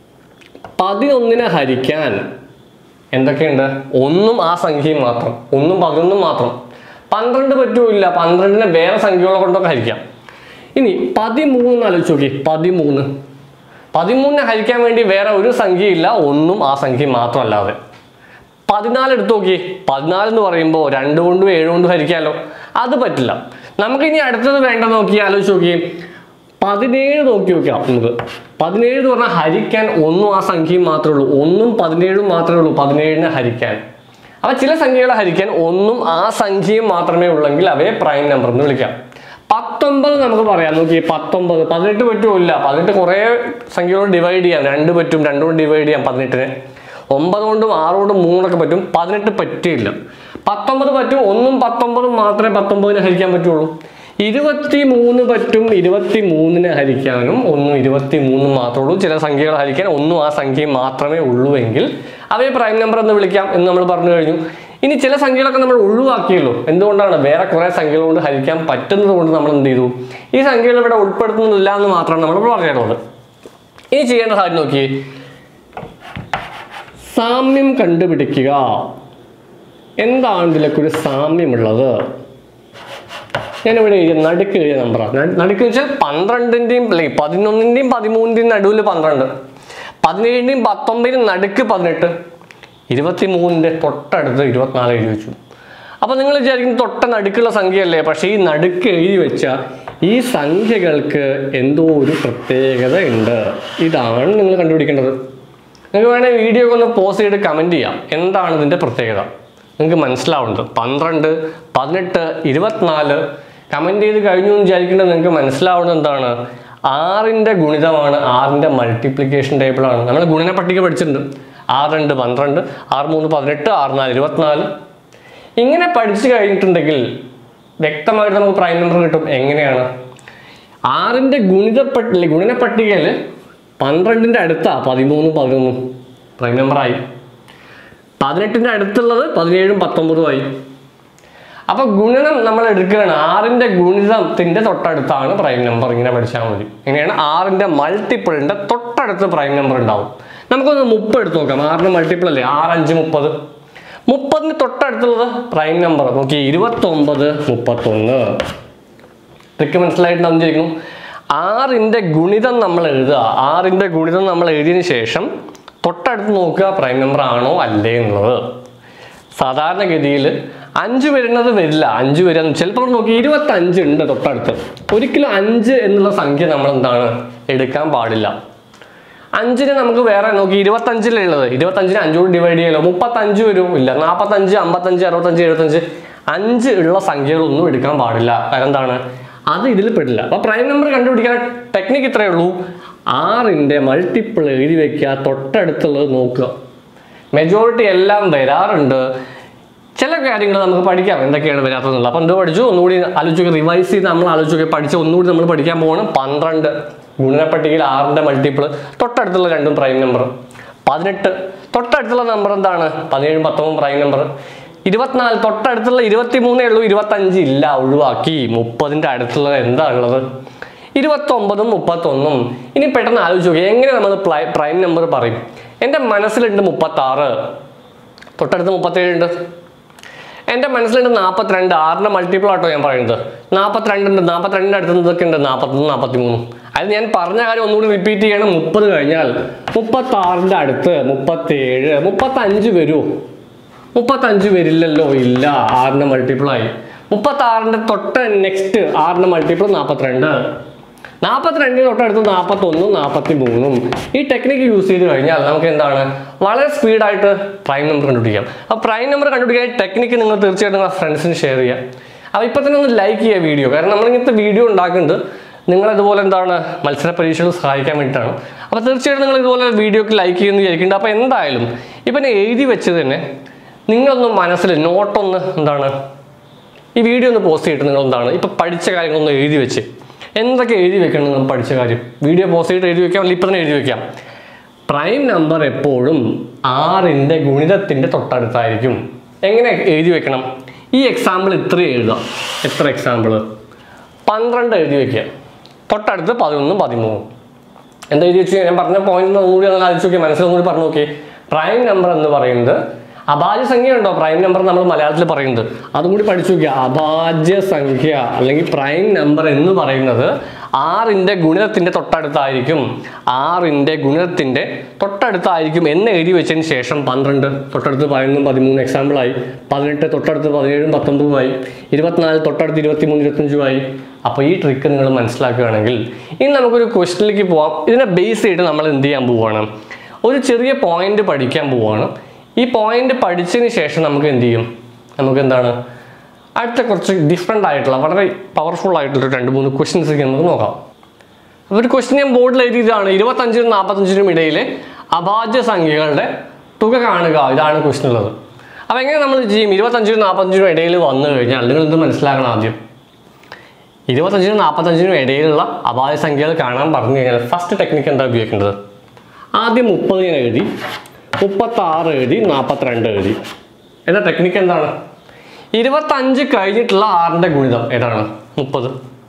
പതിനൊന്നിനെ ഹരിക്കാൻ എന്തൊക്കെയുണ്ട് ഒന്നും ആ സംഖ്യയും മാത്രം ഒന്നും പതിനൊന്നും മാത്രം പന്ത്രണ്ട് പറ്റൂല്ല പന്ത്രണ്ടിനെ വേറെ സംഖ്യകളെ കൊണ്ടൊക്കെ ഹരിക്കാം ഇനി പതിമൂന്ന് ആലോചിച്ച് നോക്കി പതിമൂന്ന് പതിമൂന്നിനെ ഹരിക്കാൻ വേണ്ടി വേറെ ഒരു സംഖ്യയില്ല ഒന്നും ആ സംഖ്യ മാത്രമല്ലാതെ പതിനാല് എടുത്ത് നോക്കി പതിനാല് എന്ന് പറയുമ്പോൾ രണ്ട് കൊണ്ടും ഏഴ് കൊണ്ടും ഹരിക്കാമല്ലോ അത് പറ്റില്ല നമുക്ക് ഇനി അടുത്തത് വേണ്ട നോക്കി ആലോചിച്ച് നോക്കി പതിനേഴ് നോക്കി നോക്കാം നമുക്ക് പതിനേഴ് എന്ന് പറഞ്ഞാൽ ഹരിക്കാൻ ഒന്നും ആ സംഖ്യയും മാത്രമേ ഉള്ളൂ ഒന്നും പതിനേഴും മാത്രമേ ഉള്ളൂ പതിനേഴിനെ ഹരിക്കാൻ അപ്പൊ ചില സംഖ്യകളെ ഹരിക്കാൻ ഒന്നും ആ സംഖ്യയും മാത്രമേ ഉള്ളെങ്കിൽ അവയെ പ്രൈം നമ്പർ എന്ന് വിളിക്കാം പത്തൊമ്പത് നമുക്ക് പറയാം നോക്കി പത്തൊമ്പത് പതിനെട്ട് പറ്റുമില്ല പതിനെട്ട് കുറേ സംഖ്യകളോട് ഡിവൈഡ് ചെയ്യാം രണ്ട് പറ്റും രണ്ടുകൊണ്ട് ഡിവൈഡ് ചെയ്യാം പതിനെട്ടിന് ഒമ്പത് കൊണ്ടും ആറ് കൊണ്ടും മൂന്നൊക്കെ പറ്റും പതിനെട്ട് പറ്റില്ല പത്തൊമ്പത് പറ്റും ഒന്നും പത്തൊമ്പതും മാത്രമേ പത്തൊമ്പതിനെ ഹരിക്കാൻ പറ്റുള്ളൂ ഇരുപത്തി മൂന്ന് പറ്റും ഇരുപത്തി മൂന്നിനെ ഹരിക്കാനും ഒന്നും ഇരുപത്തി മൂന്നും മാത്രമേ ഉള്ളൂ ചില സംഖ്യകൾ ഹരിക്കാൻ ഒന്നും ആ സംഖ്യയും മാത്രമേ ഉള്ളൂ എങ്കിൽ അവയെ പ്രൈം നമ്പർ എന്ന് വിളിക്കാം എന്ന് നമ്മൾ പറഞ്ഞു കഴിഞ്ഞു ഇനി ചില സംഖ്യകളൊക്കെ നമ്മൾ ഒഴിവാക്കിയല്ലോ എന്തുകൊണ്ടാണ് വേറെ കുറെ സംഖ്യകൾ കൊണ്ട് ഹരിക്കാൻ പറ്റുന്നത് കൊണ്ട് നമ്മൾ എന്ത് ചെയ്തു ഈ സംഖ്യകൾ ഇവിടെ ഉൾപ്പെടുത്തുന്നില്ല എന്ന് മാത്രമാണ് നമ്മൾ പറഞ്ഞിട്ടുള്ളത് ഇനി ചെയ്യേണ്ട കാര്യം നോക്കിയേ സാമ്യം കണ്ടുപിടിക്കുക എന്താണ് ഇതിലൊക്കെ ഒരു സാമ്യമുള്ളത് ഞാനിവിടെ എഴുതിയ നടുക്ക് എഴുതിയ നമ്പറാണ് നടുക്ക് വെച്ചാൽ പന്ത്രണ്ടിൻ്റെയും അല്ലെ പതിനൊന്നിൻ്റെയും പതിമൂന്നിൻ്റെയും നടുവിൽ പന്ത്രണ്ട് പതിനേഴിൻ്റെയും പത്തൊമ്പതിനും നടുക്ക് പതിനെട്ട് ഇരുപത്തി മൂന്നിൻ്റെ തൊട്ടടുത്ത് ഇരുപത്തിനാല് എഴുതി വെച്ചു അപ്പോൾ നിങ്ങൾ വിചാരിക്കും തൊട്ട നടുക്കുള്ള സംഖ്യയല്ലേ പക്ഷേ ഈ നടുക്ക് എഴുതി വെച്ച ഈ സംഖ്യകൾക്ക് എന്തോ ഒരു പ്രത്യേകത ഉണ്ട് ഇതാണ് നിങ്ങൾ കണ്ടുപിടിക്കേണ്ടത് നിങ്ങൾക്ക് വേണമെങ്കിൽ വീഡിയോ ഒക്കെ ഒന്ന് പോസ്റ്റ് ചെയ്ത് കമൻറ്റ് ചെയ്യാം എന്താണ് ഇതിൻ്റെ പ്രത്യേകത നിങ്ങൾക്ക് മനസ്സിലാവുന്നത് പന്ത്രണ്ട് പതിനെട്ട് ഇരുപത്തിനാല് കമൻറ്റ് ചെയ്ത് കഴിഞ്ഞു എന്ന് വിചാരിക്കേണ്ടത് നിങ്ങൾക്ക് മനസ്സിലാവുന്നത് എന്താണ് ആറിൻ്റെ ഗുണിതമാണ് ആറിൻ്റെ മൾട്ടിപ്ലിക്കേഷൻ ടേബിളാണ് നമ്മൾ ഗുണന പട്ടിക പഠിച്ചിട്ടുണ്ട് ആറ് രണ്ട് പന്ത്രണ്ട് ആറ് മൂന്ന് പതിനെട്ട് ആറ് നാല് ഇരുപത്തിനാല് ഇങ്ങനെ പഠിച്ചു കഴിഞ്ഞിട്ടുണ്ടെങ്കിൽ വ്യക്തമായിട്ട് നമുക്ക് പ്രൈം നമ്പർ കിട്ടും എങ്ങനെയാണ് ആറിൻ്റെ ഗുണിതപ്പട്ടി ഗുണന പട്ടികയിൽ പന്ത്രണ്ടിൻ്റെ അടുത്താ പതിമൂന്നും പതിനൊന്നും പ്രൈം നമ്പറായി പതിനെട്ടിൻ്റെ അടുത്തുള്ളത് പതിനേഴും പത്തൊമ്പതും ആയി അപ്പൊ ഗുണനം നമ്മൾ എടുക്കുകയാണ് ആറിന്റെ ഗുണിതത്തിന്റെ തൊട്ടടുത്താണ് പ്രൈം നമ്പർ ഇങ്ങനെ പഠിച്ചാൽ മതി ഇങ്ങനെയാണ് ആറിന്റെ മൾട്ടിപ്പിളിന്റെ തൊട്ടടുത്ത് പ്രൈം നമ്പർ ഉണ്ടാവും നമുക്കൊന്ന് മുപ്പത് എടുത്ത് നോക്കാം ആറിന്റെ മൾട്ടിപ്പിൾ അല്ലേ ആറ് അഞ്ച് മുപ്പത് മുപ്പതിന് തൊട്ടടുത്തുള്ളത് പ്രൈം നമ്പർ നോക്കി ഇരുപത്തൊമ്പത് മുപ്പത്തൊന്ന് ട്രിക്ക് മനസ്സിലായിട്ടുണ്ടാവും വിചാരിക്കുന്നു ആറിന്റെ ഗുണിതം നമ്മൾ എഴുതുക ആറിന്റെ ഗുണിതം നമ്മൾ എഴുതിയതിന് ശേഷം തൊട്ടടുത്ത് നോക്കുക പ്രൈം നമ്പർ ആണോ അല്ലേ എന്നുള്ളത് സാധാരണഗതിയിൽ അഞ്ച് വരുന്നത് വരില്ല അഞ്ച് വരാൻ ചിലപ്പോൾ നോക്കി ഇരുപത്തി അഞ്ച് ഉണ്ട് തൊട്ടടുത്ത് ഒരിക്കലും അഞ്ച് എന്നുള്ള സംഖ്യ നമ്മൾ എന്താണ് എടുക്കാൻ പാടില്ല അഞ്ചിന് നമുക്ക് വേറെ നോക്കി ഇരുപത്തഞ്ചിലുള്ളത് ഇരുപത്തഞ്ചിന് അഞ്ചോട് ഡിവൈഡ് ചെയ്യലോ മുപ്പത്തഞ്ച് വരും ഇല്ല നാൽപ്പത്തഞ്ച് അമ്പത്തഞ്ച് അറുപത്തഞ്ച് എഴുപത്തഞ്ച് അഞ്ച് ഉള്ള സംഖ്യകളൊന്നും എടുക്കാൻ പാടില്ല കാരണം എന്താണ് അത് ഇതിൽ പെടില്ല അപ്പൊ പ്രൈം നമ്പർ കണ്ടുപിടിക്കാൻ ടെക്നിക്ക് ഇത്രയേ ഉള്ളൂ ആറിന്റെ മൾട്ടിപ്പിൾ എഴുതി വെക്കുക തൊട്ടടുത്തുള്ളത് നോക്കുക മെജോറിറ്റി എല്ലാം വരാറുണ്ട് ചില കാര്യങ്ങൾ നമുക്ക് പഠിക്കാം എന്തൊക്കെയാണ് വരാത്തതെന്നുള്ളത് അപ്പം എന്തോ പഠിച്ചു ഒന്നുകൂടി ആലോചിച്ച് റിവൈസ് ചെയ്ത് നമ്മൾ ആലോചിച്ച് പഠിച്ച് ഒന്നുകൂടി നമ്മൾ പഠിക്കാൻ പോകണം പന്ത്രണ്ട് ഗുണനപ്പട്ടികയിൽ ആറിൻ്റെ മൾട്ടിപ്പിൾ തൊട്ടടുത്തുള്ള രണ്ടും പ്രൈം നമ്പർ പതിനെട്ട് തൊട്ടടുത്തുള്ള നമ്പർ എന്താണ് പതിനേഴും പത്തൊമ്പതും പ്രൈം നമ്പർ ഇരുപത്തിനാല് തൊട്ടടുത്തുള്ള ഇരുപത്തി മൂന്നേ ഉള്ളൂ ഇരുപത്തഞ്ച് ഇല്ല ഒഴിവാക്കി മുപ്പതിൻ്റെ അടുത്തുള്ളത് എന്താ ഉള്ളത് ഇരുപത്തൊമ്പതും മുപ്പത്തൊന്നും ഇനി പെട്ടെന്ന് ആലോചിച്ച് നോക്കി എങ്ങനെ നമ്മൾ പ്രൈം നമ്പർ പറയും എൻ്റെ മനസ്സിലുണ്ട് മുപ്പത്താറ് തൊട്ടടുത്ത് മുപ്പത്തേഴുണ്ട് എൻ്റെ മനസ്സിലുണ്ട് നാൽപ്പത്തിരണ്ട് ആറിൻ്റെ മൾട്ടിപ്പിൾ ആട്ടോ ഞാൻ പറയുന്നത് നാൽപ്പത്തിരണ്ടുണ്ട് നാൽപ്പത്തിരണ്ടിൻ്റെ അടുത്ത് ഇതൊക്കെ ഉണ്ട് നാൽപ്പത്തൊന്ന് നാൽപ്പത്തി മൂന്നും അത് ഞാൻ പറഞ്ഞ കാര്യം ഒന്നുകൂടി റിപ്പീറ്റ് ചെയ്യണം മുപ്പത് കഴിഞ്ഞാൽ മുപ്പത്താറിൻ്റെ അടുത്ത് മുപ്പത്തേഴ് മുപ്പത്തഞ്ച് വരുമോ മുപ്പത്തഞ്ച് വരില്ലല്ലോ ഇല്ല ആറിന് മൾട്ടിപ്പിൾ ആയി മുപ്പത്താറിൻ്റെ തൊട്ട് നെക്സ്റ്റ് ആറിന് മൾട്ടിപ്പിൾ നാൽപ്പത്തിരണ്ട് നാൽപ്പത്തിരണ്ടിന് തൊട്ടടുത്ത് നാൽപ്പത്തൊന്നും നാൽപ്പത്തി മൂന്നും ഈ ടെക്നിക്ക് യൂസ് ചെയ്ത് കഴിഞ്ഞാൽ നമുക്ക് എന്താണ് വളരെ സ്പീഡായിട്ട് പ്രൈം നമ്പർ കണ്ടുപിടിക്കാം അപ്പോൾ പ്രൈം നമ്പർ കണ്ടുപിടിക്കാൻ ടെക്നിക്ക് നിങ്ങൾ തീർച്ചയായിട്ടും നിങ്ങളുടെ ഫ്രണ്ട്സിന് ഷെയർ ചെയ്യുക അപ്പോൾ ഇപ്പോൾ തന്നെ ഒന്ന് ലൈക്ക് ചെയ്യുക വീഡിയോ കാരണം നമ്മൾ ഇങ്ങനത്തെ വീഡിയോ ഉണ്ടാക്കുന്നുണ്ട് നിങ്ങളിതുപോലെ എന്താണ് മത്സര പരീക്ഷകൾ സഹായിക്കാൻ വേണ്ടിയിട്ടാണ് അപ്പോൾ തീർച്ചയായിട്ടും നിങ്ങൾ ഇതുപോലെ വീഡിയോക്ക് ലൈക്ക് ചെയ്യുന്നു വിചാരിക്കുന്നുണ്ട് അപ്പോൾ എന്തായാലും ഇപ്പം ഞാൻ എഴുതി വെച്ചത് തന്നെ നിങ്ങളൊന്ന് മനസ്സിൽ നോട്ടൊന്ന് എന്താണ് ഈ വീഡിയോ ഒന്ന് പോസ്റ്റ് ചെയ്തിട്ട് നിങ്ങൾ എന്താണ് ഇപ്പം പഠിച്ച കാര്യങ്ങളൊന്ന് എഴുതി വെച്ച് എന്തൊക്കെ എഴുതി വെക്കണം നിങ്ങൾ പഠിച്ച കാര്യം വീഡിയോ പോസ്റ്റ് ചെയ്തിട്ട് എഴുതി വെക്കാം അല്ലെങ്കിൽ ഇപ്പം തന്നെ എഴുതി വെക്കാം പ്രൈം നമ്പർ എപ്പോഴും ആറിൻ്റെ ഗുണിതത്തിൻ്റെ തൊട്ടടുത്തായിരിക്കും എങ്ങനെ എഴുതി വെക്കണം ഈ എക്സാമ്പിൾ ഇത്ര എഴുതാം എത്ര എക്സാമ്പിൾ പന്ത്രണ്ട് എഴുതി വെക്കുക തൊട്ടടുത്ത് പതിനൊന്നും പതിമൂന്നും എന്താ എഴുതി വെച്ച് ഞാൻ പറഞ്ഞ പോയിന്റ് ഒന്നുകൂടി ഒന്ന് ആലോചിച്ച് നോക്കി മനസ്സിലൊന്നുകൂടി പറഞ്ഞു നോക്കി പ്രൈം നമ്പർ എന്ന് പറയുന്നത് അഭാജ്യ സംഖ്യ ഉണ്ടോ പ്രൈം നമ്പർ നമ്മൾ മലയാളത്തിൽ പറയുന്നത് അതും കൂടി പഠിച്ചു നോക്കുക അഭാജ്യ സംഖ്യ അല്ലെങ്കിൽ പ്രൈം നമ്പർ എന്ന് പറയുന്നത് ആറിൻ്റെ ഗുണിതത്തിൻ്റെ തൊട്ടടുത്തായിരിക്കും ആറിൻ്റെ ഗുണിതത്തിൻ്റെ തൊട്ടടുത്തായിരിക്കും എന്ന് എഴുതി വെച്ചതിന് ശേഷം പന്ത്രണ്ട് തൊട്ടടുത്ത് പതിനൊന്നും പതിമൂന്ന് എക്സാമ്പിളായി പതിനെട്ട് തൊട്ടടുത്ത് പതിനേഴും പത്തൊമ്പതുമായി ഇരുപത്തിനാല് തൊട്ടടുത്ത് ഇരുപത്തിമൂന്ന് ഇരുപത്തഞ്ചുമായി അപ്പോൾ ഈ ട്രിക്ക് നിങ്ങൾ മനസ്സിലാക്കുകയാണെങ്കിൽ ഇനി നമുക്കൊരു ക്വസ്റ്റിലേക്ക് പോവാം ഇതിനെ ബേസ് ചെയ്തിട്ട് നമ്മൾ എന്ത് ചെയ്യാൻ പോവുകയാണ് ഒരു ചെറിയ പോയിന്റ് പഠിക്കാൻ പോവുകയാണ് ഈ പോയിന്റ് പഠിച്ചതിന് ശേഷം നമുക്ക് എന്ത് ചെയ്യും നമുക്ക് എന്താണ് അടുത്ത കുറച്ച് ഡിഫറെൻ്റ് ആയിട്ടുള്ള വളരെ പവർഫുൾ ആയിട്ടുള്ള രണ്ട് മൂന്ന് ക്വസ്റ്റ്യൻസ് നമുക്ക് നോക്കാം അപ്പോൾ ഒരു ക്വസ്റ്റ്യൻ ഞാൻ ബോർഡിൽ എഴുതിയതാണ് ഇരുപത്തഞ്ചിനും നാൽപ്പത്തഞ്ചിനും ഇടയിൽ അഭാജ്യ സംഖ്യകളുടെ തുക കാണുക ഇതാണ് ക്വസ്റ്റ്യൻ ഉള്ളത് അപ്പോൾ എങ്ങനെ നമ്മൾ ചെയ്യും ഇരുപത്തഞ്ചിനും നാൽപ്പത്തഞ്ചിനും ഇടയിൽ വന്നു കഴിഞ്ഞാൽ നിങ്ങൾ എന്ത് മനസ്സിലാക്കണം ആദ്യം ഇരുപത്തഞ്ചിനും നാൽപ്പത്തഞ്ചിനും ഇടയിലുള്ള അഭാജ്യ സംഖ്യകൾ കാണാൻ പറഞ്ഞു കഴിഞ്ഞാൽ ഫസ്റ്റ് ടെക്നിക്ക് എന്താ ഉപയോഗിക്കേണ്ടത് ആദ്യം മുപ്പത് ഞാൻ എഴുതി മുപ്പത്താറ് എഴുതി നാൽപ്പത്തിരണ്ട് എഴുതി എന്താ ടെക്നിക്ക് എന്താണ് ഇരുപത്തഞ്ച് കഴിഞ്ഞിട്ടുള്ള ആറിൻ്റെ ഗുണിതം ഏതാണ് മുപ്പത്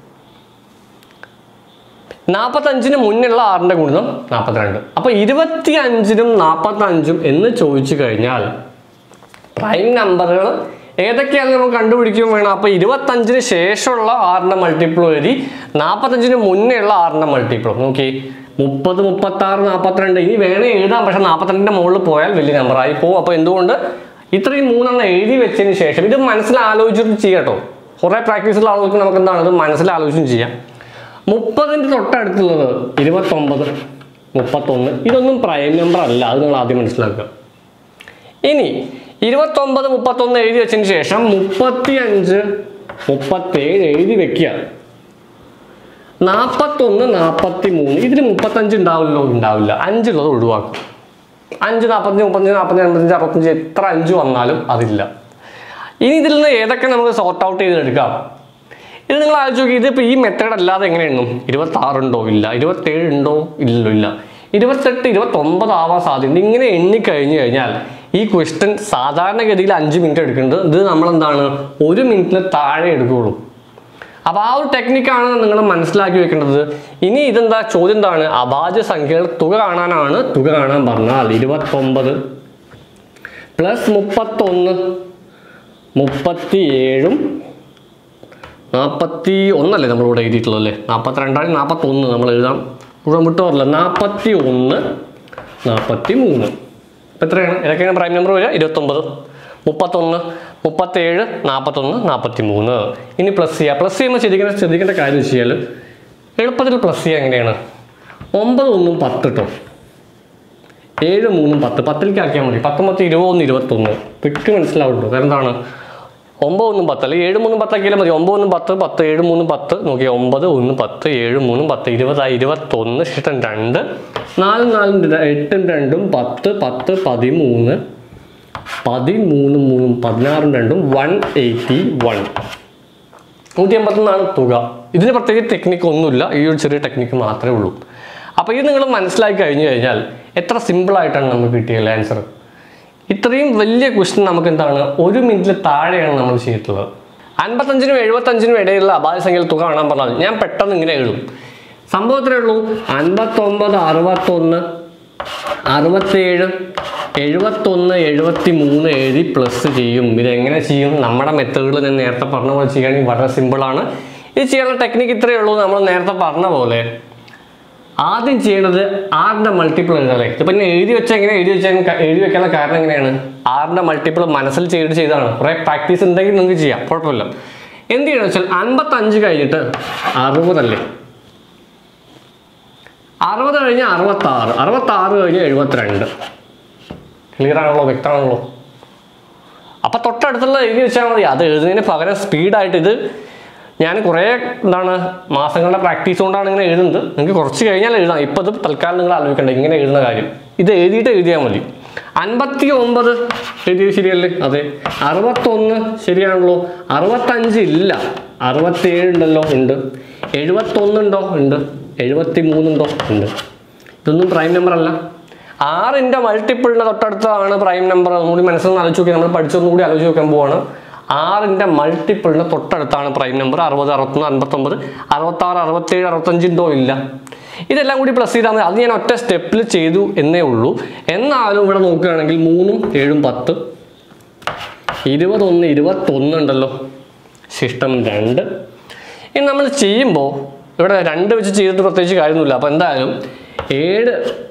നാൽപ്പത്തഞ്ചിന് മുന്നുള്ള ആറിൻ്റെ ഗുണിതം നാൽപ്പത്തിരണ്ട് അപ്പോൾ ഇരുപത്തി അഞ്ചിനും നാൽപ്പത്തഞ്ചും എന്ന് ചോദിച്ചു കഴിഞ്ഞാൽ പ്രൈം നമ്പറുകൾ ഏതൊക്കെയാണെന്ന് നമുക്ക് കണ്ടുപിടിക്കുകയും വേണം അപ്പോൾ ഇരുപത്തഞ്ചിന് ശേഷമുള്ള ആറിൻ്റെ മൾട്ടിപ്പിൾ എഴുതി നാൽപ്പത്തഞ്ചിന് മുന്നേ ഉള്ള ആറിൻ്റെ മൾട്ടിപ്പിൾ നോക്കി മുപ്പത് മുപ്പത്താറ് നാൽപ്പത്തിരണ്ട് ഇനി വേണേ എഴുതാം പക്ഷെ നാൽപ്പത്തിരണ്ടിൻ്റെ മുകളിൽ പോയാൽ വലിയ നമ്പറായി പോകും അപ്പോൾ എന്തുകൊണ്ട് ഇത്രയും മൂന്നെണ്ണം എഴുതി വെച്ചതിന് ശേഷം ഇത് മനസ്സിലാലോചിച്ചിട്ട് ചെയ്യാം കേട്ടോ കുറേ പ്രാക്ടീസുള്ള ആളുകൾക്ക് നമുക്ക് എന്താണ് ഇത് മനസ്സിലാലോചിച്ചും ചെയ്യാം മുപ്പതിൻ്റെ തൊട്ടടുത്തുള്ളത് ഇരുപത്തൊമ്പത് മുപ്പത്തൊന്ന് ഇതൊന്നും പ്രൈം നമ്പർ അല്ല അത് നിങ്ങൾ ആദ്യം മനസ്സിലാക്കുക ഇനി ഇരുപത്തൊമ്പത് മുപ്പത്തൊന്ന് എഴുതി വെച്ചതിന് ശേഷം മുപ്പത്തി അഞ്ച് മുപ്പത്തേഴ് എഴുതി വെക്കുക നാൽപ്പത്തൊന്ന് നാൽപ്പത്തി മൂന്ന് ഇതിൽ മുപ്പത്തഞ്ച് ഉണ്ടാവില്ലോ ഉണ്ടാവില്ല അഞ്ചുള്ളത് ഒഴിവാക്കും അഞ്ച് നാൽപ്പത്തഞ്ച് മുപ്പത്തഞ്ച് നാൽപ്പത്തഞ്ച് അമ്പത്തഞ്ച് അറുപത്തഞ്ച് എത്ര അഞ്ച് വന്നാലും അതില്ല ഇനി ഇതിൽ നിന്ന് ഏതൊക്കെ നമുക്ക് സോർട്ട് ഔട്ട് ചെയ്തെടുക്കാം ഇത് നിങ്ങൾ ആലോചിച്ച് നോക്കി ഇതിപ്പോൾ ഈ മെത്തേഡ് അല്ലാതെ എങ്ങനെ എണ്ണും ഇരുപത്താറുണ്ടോ ഇല്ല ഇരുപത്തേഴ് ഉണ്ടോ ഇല്ലല്ലോ ഇല്ല ഇരുപത്തെട്ട് ഇരുപത്തൊമ്പത് ആവാൻ സാധ്യത ഇങ്ങനെ എണ്ണി കഴിഞ്ഞു കഴിഞ്ഞാൽ ഈ ക്വസ്റ്റ്യൻ സാധാരണഗതിയിൽ അഞ്ച് മിനിറ്റ് എടുക്കേണ്ടത് ഇത് നമ്മളെന്താണ് ഒരു മിനിറ്റിൽ താഴെ എടുക്കുകയുള്ളൂ അപ്പോൾ ആ ഒരു ടെക്നിക്കാണ് നിങ്ങൾ മനസ്സിലാക്കി വെക്കേണ്ടത് ഇനി ഇതെന്താ ചോദ്യം എന്താണ് അഭാജ്യ സംഖ്യകൾ തുക കാണാനാണ് തുക കാണാൻ പറഞ്ഞാൽ ഇരുപത്തൊമ്പത് പ്ലസ് മുപ്പത്തൊന്ന് മുപ്പത്തി ഏഴും നാൽപ്പത്തി ഒന്നല്ലേ നമ്മളിവിടെ എഴുതിയിട്ടുള്ളത് അല്ലേ നാൽപ്പത്തിരണ്ടാണ് നാൽപ്പത്തൊന്ന് നമ്മൾ എഴുതാം മുഴുവൻ വിട്ടു പറയില്ല നാൽപ്പത്തി ഒന്ന് നാൽപ്പത്തി മൂന്ന് ഇപ്പം എത്രയാണ് ഏതൊക്കെയാണ് പ്രൈം നമ്പർ വരിക ഇരുപത്തൊമ്പത് മുപ്പത്തൊന്ന് മുപ്പത്തേഴ് നാൽപ്പത്തൊന്ന് നാൽപ്പത്തി മൂന്ന് ഇനി പ്ലസ് ചെയ്യുക പ്ലസ് ചെയ്യുമ്പോൾ ശ്രദ്ധിക്കേണ്ട ശ്രദ്ധിക്കേണ്ട കാര്യം വെച്ച് കഴിഞ്ഞാൽ എളുപ്പത്തിൽ പ്ലസ് ചെയ്യുക എങ്ങനെയാണ് ഒമ്പത് ഒന്നും പത്ത് കേട്ടോ ഏഴ് മൂന്നും പത്ത് പത്തിലേക്ക് ആക്കിയാൽ മതി പത്തൊമ്പത്തി ഇരുപതൊന്ന് ഇരുപത്തൊന്ന് ക്വിക്ക് മനസ്സിലാവുള്ളൂ കാരണം എന്താണ് ഒമ്പത് ഒന്നും പത്ത് അല്ലെങ്കിൽ ഏഴ് മൂന്നും പത്താക്കിയാലും മതി ഒമ്പത് ഒന്നും പത്ത് പത്ത് ഏഴ് മൂന്നും പത്ത് നോക്കിയാൽ ഒമ്പത് ഒന്ന് പത്ത് ഏഴ് മൂന്നും പത്ത് ഇരുപതായി ഇരുപത്തൊന്ന് ശേഷം രണ്ട് നാലും നാലും ര- എട്ടും രണ്ടും പത്ത് പത്ത് പതിമൂന്ന് പതിമൂന്നും മൂന്നും പതിനാറും രണ്ടും വൺ എയ്റ്റി വൺ നൂറ്റി എൺപത്തൊന്നാണ് തുക ഇതിന് പ്രത്യേകിച്ച് ടെക്നിക്ക് ഒന്നുമില്ല ഈ ഒരു ചെറിയ ടെക്നിക്ക് മാത്രമേ ഉള്ളൂ അപ്പോൾ ഇത് നിങ്ങൾ മനസ്സിലാക്കി കഴിഞ്ഞു കഴിഞ്ഞാൽ എത്ര സിമ്പിളായിട്ടാണ് നമുക്ക് കിട്ടിയത് ആൻസർ ഇത്രയും വലിയ ക്വസ്റ്റ്യൻ നമുക്ക് എന്താണ് ഒരു മിനിറ്റിൽ താഴെയാണ് നമ്മൾ ചെയ്തിട്ടുള്ളത് അൻപത്തഞ്ചിനും എഴുപത്തഞ്ചിനും ഇടയിലുള്ള അപായ സംഖ്യയിൽ തുക കാണാൻ പറഞ്ഞാൽ ഞാൻ പെട്ടെന്ന് ഇങ്ങനെ എഴുതും സംഭവത്തിലേ ഉള്ളൂ അൻപത്തൊമ്പത് അറുപത്തൊന്ന് അറുപത്തേഴ് എഴുപത്തൊന്ന് എഴുപത്തി മൂന്ന് എഴുതി പ്ലസ് ചെയ്യും ഇതെങ്ങനെ ചെയ്യും നമ്മുടെ മെത്തേഡിൽ ഞാൻ നേരത്തെ പറഞ്ഞ പോലെ ചെയ്യുകയാണെങ്കിൽ വളരെ സിമ്പിളാണ് ഇത് ചെയ്യാനുള്ള ടെക്നിക്ക് ഇത്രയേ ഉള്ളൂ നമ്മൾ നേരത്തെ പറഞ്ഞ പോലെ ആദ്യം ചെയ്യേണ്ടത് ആറിൻ്റെ മൾട്ടിപ്പിൾ എഴുതാല്ലേ ഇതിപ്പോൾ ഇങ്ങനെ എഴുതി വെച്ചാൽ എങ്ങനെ എഴുതി വെച്ചാൽ എഴുതി വെക്കാനുള്ള കാരണം എങ്ങനെയാണ് ആറിൻ്റെ മൾട്ടിപ്പിൾ മനസ്സിൽ ചെയ്തിട്ട് ചെയ്തതാണ് കുറേ പ്രാക്ടീസ് ഉണ്ടെങ്കിൽ നിങ്ങൾക്ക് ചെയ്യാം കുഴപ്പമില്ല എന്ത് ചെയ്യണം വെച്ചാൽ അൻപത്തഞ്ച് കഴിഞ്ഞിട്ട് അറുപതല്ലേ അറുപത് കഴിഞ്ഞ് അറുപത്താറ് അറുപത്താറ് കഴിഞ്ഞ് എഴുപത്തിരണ്ട് ക്ലിയർ ആണല്ലോ വ്യക്തമാണല്ലോ അപ്പം തൊട്ടടുത്തുള്ള എഴുതി വെച്ചാൽ മതി അത് എഴുതുന്നതിന് പകരം സ്പീഡായിട്ട് ഇത് ഞാൻ കുറേ എന്താണ് മാസങ്ങളുടെ പ്രാക്ടീസ് കൊണ്ടാണ് ഇങ്ങനെ എഴുതുന്നത് നിങ്ങൾക്ക് കുറച്ച് കഴിഞ്ഞാൽ എഴുതാം ഇപ്പം ഇത് തൽക്കാലം നിങ്ങൾ ആലോചിക്കണ്ട ഇങ്ങനെ എഴുതുന്ന കാര്യം ഇത് എഴുതിയിട്ട് എഴുതിയാൽ മതി അൻപത്തി ഒമ്പത് എഴുതിയത് ശരിയല്ലേ അതെ അറുപത്തൊന്ന് ശരിയാണല്ലോ അറുപത്തഞ്ച് ഇല്ല അറുപത്തേഴ് ഉണ്ടല്ലോ ഉണ്ട് എഴുപത്തൊന്നുണ്ടോ ഉണ്ട് എഴുപത്തി മൂന്നുണ്ടോ ഉണ്ട് ഇതൊന്നും പ്രൈം നമ്പർ അല്ല ആറിൻ്റെ മൾട്ടിപ്പിളിൻ്റെ തൊട്ടടുത്താണ് പ്രൈം നമ്പർ ഒന്നുകൂടി മനസ്സിൽ നിന്ന് ആലോചിച്ച് നോക്കി നമ്മൾ പഠിച്ചൊന്നും കൂടി ആലോചിച്ച് നോക്കാൻ പോവാണ് ആറിൻ്റെ മൾട്ടിപ്പിളിൻ്റെ തൊട്ടടുത്താണ് പ്രൈം നമ്പർ അറുപത് അറുപത്തൊന്ന് അൻപത്തൊമ്പത് അറുപത്താറ് അറുപത്തേഴ് അറുപത്തഞ്ചിൻ്റോ ഇല്ല ഇതെല്ലാം കൂടി പ്ലസ് ചെയ്താൽ മതി അത് ഞാൻ ഒറ്റ സ്റ്റെപ്പിൽ ചെയ്തു എന്നേ ഉള്ളൂ എന്നാലും ഇവിടെ നോക്കുകയാണെങ്കിൽ മൂന്നും ഏഴും പത്ത് ഇരുപതൊന്ന് ഇരുപത്തൊന്ന് ഉണ്ടല്ലോ ശിഷ്ടം രണ്ട് ഇനി നമ്മൾ ചെയ്യുമ്പോൾ ഇവിടെ രണ്ട് വെച്ച് ചെയ്തിട്ട് പ്രത്യേകിച്ച് കാര്യമൊന്നുമില്ല അപ്പോൾ എന്തായാലും ഏഴ്